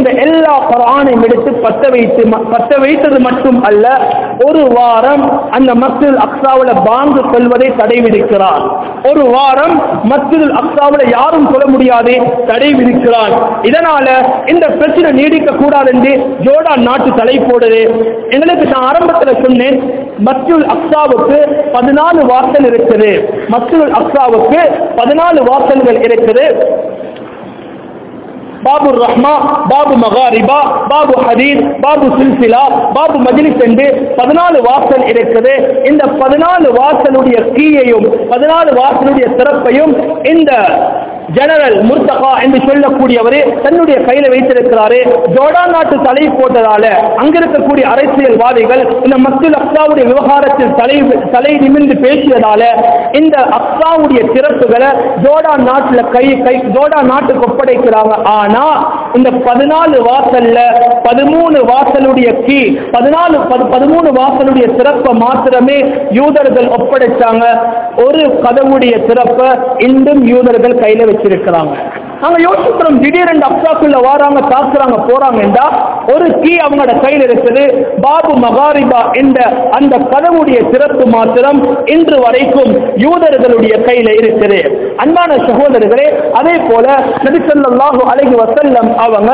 இருந்த எல்லா குரானையும் எடுத்து பத்த வைத்து பத்த வைத்தது மட்டும் அல்ல ஒரு வாரம் அந்த மஸ்ஜித் அக்ஸாவுல பாங்கு சொல்வதை தடை விதிக்கிறார் ஒரு வாரம் மஸ்ஜித் அக்ஸாவுல யாரும் சொல்ல முடியாது தடை விதிக்கிறான் இதனால இந்த பிரச்சனை நீடிக்க கூடாது என்று ஜோர்டான் நாட்டு தலை போடுது எங்களுக்கு நான் ஆரம்பத்தில் சொன்னேன் மஸ்ஜித் அக்ஸாவுக்கு பதினாலு வாசல் இருக்குது மஸ்ஜித் அக்ஸாவுக்கு பதினாலு வாசல்கள் இருக்குது பாபு ரஹ்மா பாபு மகாரிபா பாபு ஹதீஸ் பாபு சில்சிலா பாபு மஜ்லிஸ் என்று பதினாலு வாசல் இருக்குது இந்த பதினாலு வாசலுடைய கீயையும் பதினாலு வாசலுடைய சிறப்பையும் இந்த ஜெனரல் முர்தகா என்று சொல்லக்கூடியவர் தன்னுடைய கையில வைத்திருக்கிறாரு ஜோர்டான் நாட்டு தலை போட்டதால அங்க இருக்கக்கூடிய அரசியல்வாதிகள் இந்த மக்கள் அக்சாவுடைய விவகாரத்தில் தலை தலை நிமிர்ந்து பேசியதால இந்த அக்சாவுடைய சிறப்புகளை ஜோர்டான் நாட்டுல கை கை ஜோர்டான் நாட்டுக்கு ஒப்படைக்கிறாங்க ஆனா இந்த பதினாலு வாசல்ல பதிமூணு வாசலுடைய கீ பதினாலு பது- பதிமூணு வாசலுடைய சிறப்பை மாத்திரமே யூதர்கள் ஒப்படைச்சாங்க ஒரு கதவுடைய சிறப்பை இன்றும் யூதர்கள் கையில வச்சிருக்கிறாங்க நாங்க யோசிக்கிறோம் திடீரென்று அப்சாக்குள்ள வாராங்க தாக்குறாங்க போறாங்கன்றா ஒரு கீ அவங்களோட கையில் இருக்குது பாபு மகாரிபா என்ற அந்த கதவுடைய சிறப்பு மாத்திரம் இன்று வரைக்கும் யூதர்களுடைய கையில இருக்குது அன்பான சகோதரர்களே அதே போல நபிசல்லாஹு அலைஹி வஸல்லம் அவங்க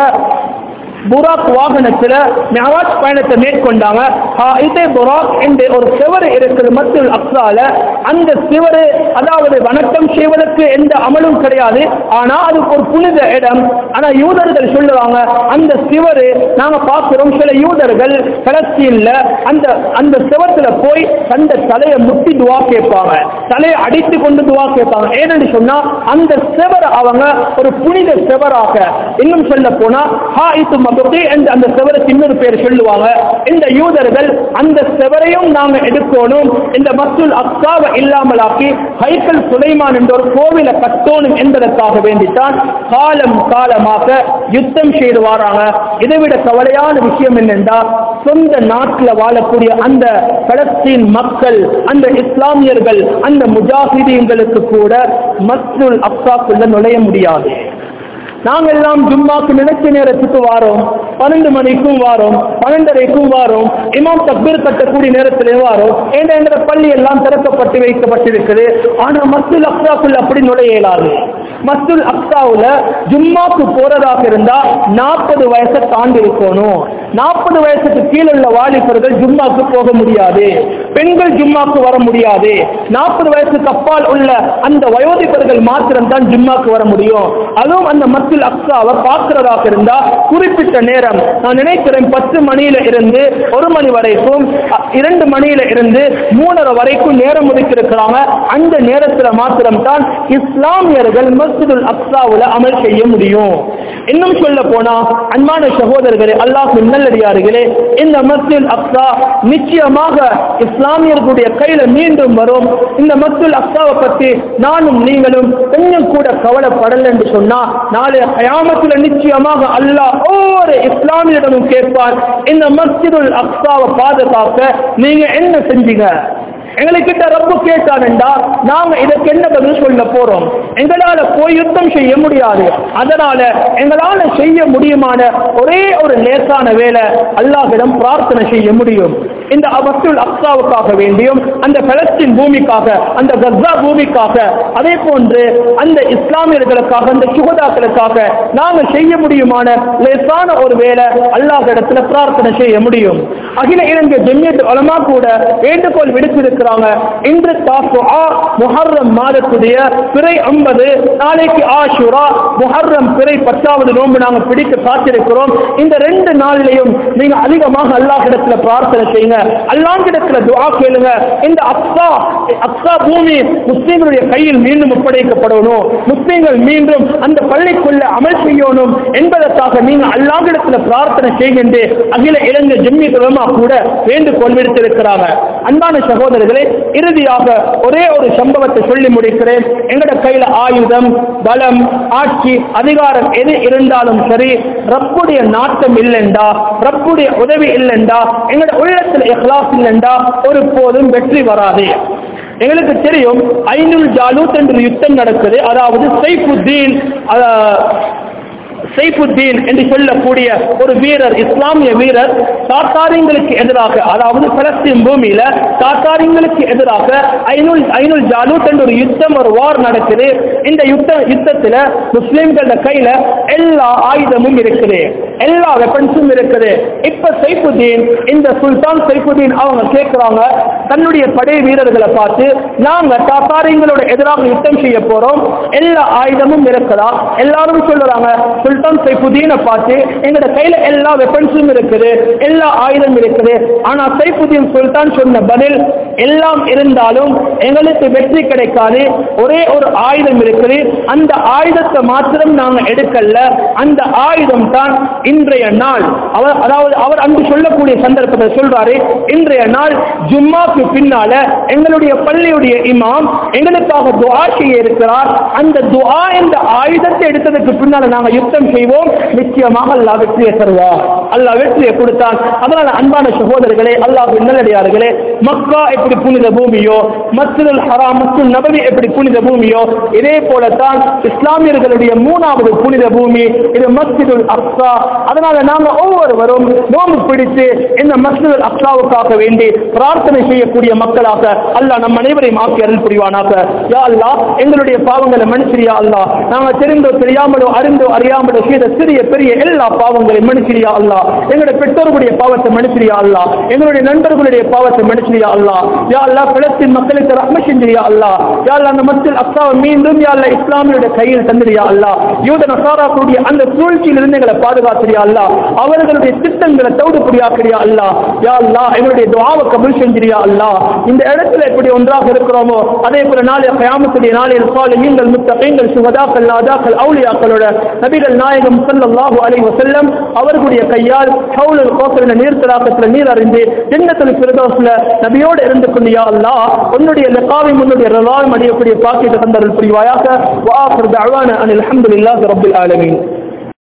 புராக் வாகனத்துல மெஹராஜ் பயணத்தை மேற்கொண்டாங்க ஆ, இதே புராக் என்று ஒரு சிவரு இருக்குது மத்தியில் அக்ஸால அந்த சிவரு அதாவது வணக்கம் செய்வதற்கு எந்த அமலும் கிடையாது ஆனா அது ஒரு புனித இடம் ஆனா யூதர்கள் சொல்லுவாங்க அந்த சிவரு நாங்க பார்க்கிறோம் சில யூதர்கள் பலஸ்தீன்ல அந்த அந்த சிவத்துல போய் தந்த தலையை முட்டி துவா கேட்பாங்க தலையை அடித்து கொண்டு துவா கேட்பாங்க ஏனென்று சொன்னா அந்த சிவரை அவங்க ஒரு புனித சிவராக இன்னும் சொல்ல போனா ஹாயித்து மபுகி என்று அந்த சிவருக்கு இன்னொரு பேர் சொல்லுவாங்க இந்த யூதர்கள் அந்த சிவரையும் நாங்க எடுக்கணும் இந்த மசூல் அக்ஸாவை இல்லாமலாக்கி ஹைக்கல் சுலைமான் என்ற ஒரு கோவிலை கட்டணும் என்பதற்காக வேண்டித்தான் காலம் காலமாக யுத்தம் செய்து வராங்க இதை விட கவலையான விஷயம் என்னென்றா சொந்த நாட்டில் வாழக்கூடிய அந்த பலஸ்தீன் மக்கள் அந்த இஸ்லாமியர்கள் அந்த முஜாஹிதீன்களுக்கு கூட மஸ்ஜுல் அக்ஸாக்குள்ள நுழைய முடியாது நாங்கள் எல்லாம் ஜும்மாக்கு நினைச்ச நேரத்துக்கு வாரோம் பன்னெண்டு மணிக்கும் வாரோம் பன்னெண்டரைக்கும் வாரோம் இமாம் தக்பீர் கட்டக்கூடிய நேரத்திலே வாரோம் ஏன்னா என்ற பள்ளி எல்லாம் திறக்கப்பட்டு வைக்கப்பட்டிருக்குது ஆனா மஸ்ஜில் அக்ஸாக்குள்ள அப்படி நுழைய இயலாது மஸ்ஜில் அக்ஸாவுல ஜும்மாக்கு போறதாக இருந்தா நாற்பது வயசை தாண்டி இருக்கணும் நாற்பது வயசுக்கு கீழே உள்ள வாலிபர்கள் ஜும்மாக்கு போக முடியாது பெண்கள் ஜும்மாக்கு வர முடியாது நாற்பது வயசுக்கு அப்பால் உள்ள அந்த வயோதிபர்கள் மாத்திரம் தான் ஜும்மாக்கு வர முடியும் அதுவும் அந்த மத்தில் அக்ஸாவை பார்க்கிறதாக இருந்தா குறிப்பிட்ட நேரம் நான் நினைக்கிறேன் பத்து மணியில இருந்து ஒரு மணி வரைக்கும் அ, இரண்டு மணியில இருந்து மூணரை வரைக்கும் நேரம் ஒதுக்கியிருக்கிறாங்க அந்த நேரத்துல மாத்திரம் தான் இஸ்லாமியர்கள் மஸ்ஜிதுல் அக்ஸாவுல அமல் செய்ய முடியும் இன்னும் சொல்ல போனா அன்பான சகோதரர்களே அல்லாஹ் நல்லடியார்களே இந்த மஸ்ஜித் அக்ஸா நிச்சயமாக இஸ்லாமியர்களுடைய கையில மீண்டும் வரும் இந்த மஸ்ஜித் அக்ஸாவை பத்தி நானும் நீங்களும் கொஞ்சம் கூட கவலைப்படல என்று சொன்னா நாளைய கயாமத்துல நிச்சயமாக அல்லாஹ் ஒவ்வொரு இஸ்லாமியரிடமும் கேட்பார் இந்த மஸ்ஜிதுல் அக்ஸாவை பாதுகாக்க நீங்க என்ன செஞ்சீங்க எங்கள்கிட்ட ரப்பு கேட்டானண்டா நாங்க இதற்கு என்ன பதில் சொல்ல போறோம் எங்களால போய் யுத்தம் செய்ய முடியாது அதனால எங்களால செய்ய முடியுமான ஒரே ஒரு லேசான வேலை அல்லாஹ்விடம் பிரார்த்தனை செய்ய முடியும் இந்த அபத்துல் அக்ஸாவுக்காக வேண்டியும் அந்த பலஸ்தீன் பூமிக்காக அந்த கஸ்ஸா பூமிக்காக அதே போன்று அந்த இஸ்லாமியர்களுக்காக அந்த சுகதாக்களுக்காக நாங்க செய்ய முடியுமான லேசான ஒரு வேலை அல்லாஹ்விடத்துல பிரார்த்தனை செய்ய முடியும் அகில இலங்கை ஜெமியத் உலமா கூட வேண்டுகோள் விடுத்திருக்கிறாங்க இன்று தாசுஆ முஹர்ரம் மாதத்துடைய பிறை ஐம்பது நாளைக்கு ஆஷுரா முஹர்ரம் பிறை பத்தாவது நோன்பு நாங்க பிடிக்க காத்திருக்கிறோம் இந்த ரெண்டு நாள்லையும் நீங்க அதிகமாக அல்லாஹ்விடத்துல பிரார்த்தனை செய்யுங்க அல்லாஹ்விடத்துல துஆ கேளுங்க இந்த அக்ஸா அக்ஸா பூமி முஸ்லிம்களுடைய கையில் மீண்டும் ஒப்படைக்கப்படணும் முஸ்லிம்கள் மீண்டும் அந்த பள்ளிக்குள்ள அமல் செய்யணும் என்பதற்காக நீங்க அல்லாஹ்விடத்துல பிரார்த்தனை செய்கின்ற அகில இலங்கை ஜெம்மி உலமா கூட வேண்டுகோள் விடுத்திருக்கிறாங்க அன்பான சகோதரர்களே இறுதியாக ஒரே ஒரு சம்பவத்தை சொல்லி முடிக்கிறேன் எங்கட கையில ஆயுதம் பலம் ஆட்சி அதிகாரம் எது இருந்தாலும் சரி ரப்புடைய நாட்டம் இல்லைண்டா ரப்புடைய உதவி இல்லைண்டா எங்கட உள்ளத்தில் இஹ்லாஸ் இல்லைண்டா ஒரு போதும் வெற்றி வராது எங்களுக்கு தெரியும் ஐநூல் ஜாலூத் என்ற யுத்தம் நடக்குது அதாவது சைஃபுத்தீன் அஹ், சைஃபுத்தீன் என்று சொல்லக்கூடிய ஒரு வீரர் இஸ்லாமிய வீரர் தாத்தாரியங்களுக்கு எதிராக அதாவது பலஸ்தீன் பூமியில தாத்தாரியங்களுக்கு எதிராக ஐநூல் ஐநூல் ஜாலூட் என்ற ஒரு யுத்தம் ஒரு வார் நடக்குது இந்த யுத்த யுத்தத்துல முஸ்லிம்கள கையில எல்லா ஆயுதமும் இருக்குது எல்லா வெப்பன்ஸும் இருக்குது இப்ப சைஃபுத்தீன் இந்த சுல்தான் சைஃபுத்தீன் அவங்க கேட்கிறாங்க தன்னுடைய படை வீரர்களை பார்த்து நாங்க தாத்தாரியங்களோட எதிராக யுத்தம் செய்ய போறோம் எல்லா ஆயுதமும் இருக்குதா எல்லாரும் சொல்லுறாங்க சுல்தான் சைஃபுதீனை பார்த்து எங்களோட கையில எல்லா வெப்பன்ஸும் இருக்குது எல்லா ஆயுதம் இருக்குது ஆனா சைஃபுதீன் சுல்தான் சொன்ன பதில் எல்லாம் இருந்தாலும் எங்களுக்கு வெற்றி கிடைக்காது ஒரே ஒரு ஆயுதம் இருக்குது அந்த ஆயுதத்தை மாத்திரம் நாங்க எடுக்கல அந்த ஆயுதம் தான் இன்றைய நாள் அவர் அதாவது அவர் அங்கு சொல்லக்கூடிய சந்தர்ப்பத்தை சொல்றாரு இன்றைய நாள் ஜும்மாக்கு பின்னால எங்களுடைய பள்ளியுடைய இமாம் எங்களுக்காக துஆ செய்ய இருக்கிறார் அந்த துஆ என்ற ஆயுதத்தை எடுத்ததுக்கு பின்னால நாங்க யுத்தம் செய்வோம் நிச்சயமாக அல்லாஹ் வெற்றியை தருவார் அல்லாஹ் வெற்றியை கொடுத்தான் அதனால அன்பான சகோதரர்களே அல்லாஹ் நல்லடியார்களே மக்கா எப்படி புனித பூமியோ மஸ்ஜிதுல் ஹராம் மஸ்ஜித் நபவி எப்படி புனித பூமியோ இதே போலத்தான் இஸ்லாமியர்களுடைய மூணாவது புனித பூமி இது மஸ்ஜிதுல் அக்ஸா அதனால நாங்க ஒவ்வொருவரும் நோம்பு பிடித்து இந்த மஸ்ஜிதுல் அக்ஸாவுக்காக வேண்டி பிரார்த்தனை செய்யக்கூடிய மக்களாக அல்லாஹ் நம் அனைவரையும் ஆக்கி அருள் புரிவானாக யா அல்லாஹ் எங்களுடைய பாவங்களை மன்னிச்சிரியா அல்லாஹ் நாங்க தெரிந்தோ தெரியாமலோ அறிந்தோ அறியாமலோ செய்த சிறிய பெரிய எல்லா பாவங்களையும் மன்னிச்சிரியா அல்லாஹ் எங்களுடைய பெற்றோர்களுடைய பாவத்தை மன்னிச்சிரியா அல்லாஹ் எங்களுடைய நண்பர்களுடைய பாவத்தை மன்னிச்சிரியா அல்லாஹ் யா அல்லாஹ் பிளத்தின் மக்களுக்கு ரஹ்ம செஞ்சிரியா அல்லாஹ் யா அல்லாஹ் அந்த மஸ்ஜித் அக்ஸாவை மீண்டும் யா அல்லாஹ் இஸ்லாமியுடைய கையில் தந்திரியா அல்லாஹ் யூத நசாராக்குடைய அந்த சூழ்ச்சியில் இருந்து எங்களை பாதுகாத்திரியா அல்லாஹ் அவர்களுடைய திட்டங்களை தவிடுபடியாக்கிறியா அல்லாஹ் யா அல்லாஹ் எங்களுடைய துஆவை கபூல் செஞ்சிரியா அல்லாஹ் இந்த இடத்துல எப்படி ஒன்றாக இருக்கிறோமோ அதே போல நாளை கயாமத்துடைய நாளில் சாலிமீன்கள் முத்தகீன்கள் சுகதாக்கள் நாதாக்கள் அவுலியாக்களோட நபிகள் நாயகம் ஸல்லல்லாஹு அலைஹி வஸல்லம் அவர்களுடைய கையால் ஹவுலுல் கௌசர் நீர் தடாகத்தில் நீர் அறிந்து ஜன்னத்துல் ஃபிர்தௌஸ்ல நபியோடு இருந்து கொண்டு யா அல்லாஹ் உன்னுடைய லிகாவை உன்னுடைய ரலாவை அடையக்கூடிய பாக்கியத்தை தந்தருள் புரிவாயாக வஆஃபிர் தஅவானா அனில் ஹம்துலில்லாஹி ரப்பில் ஆலமீன்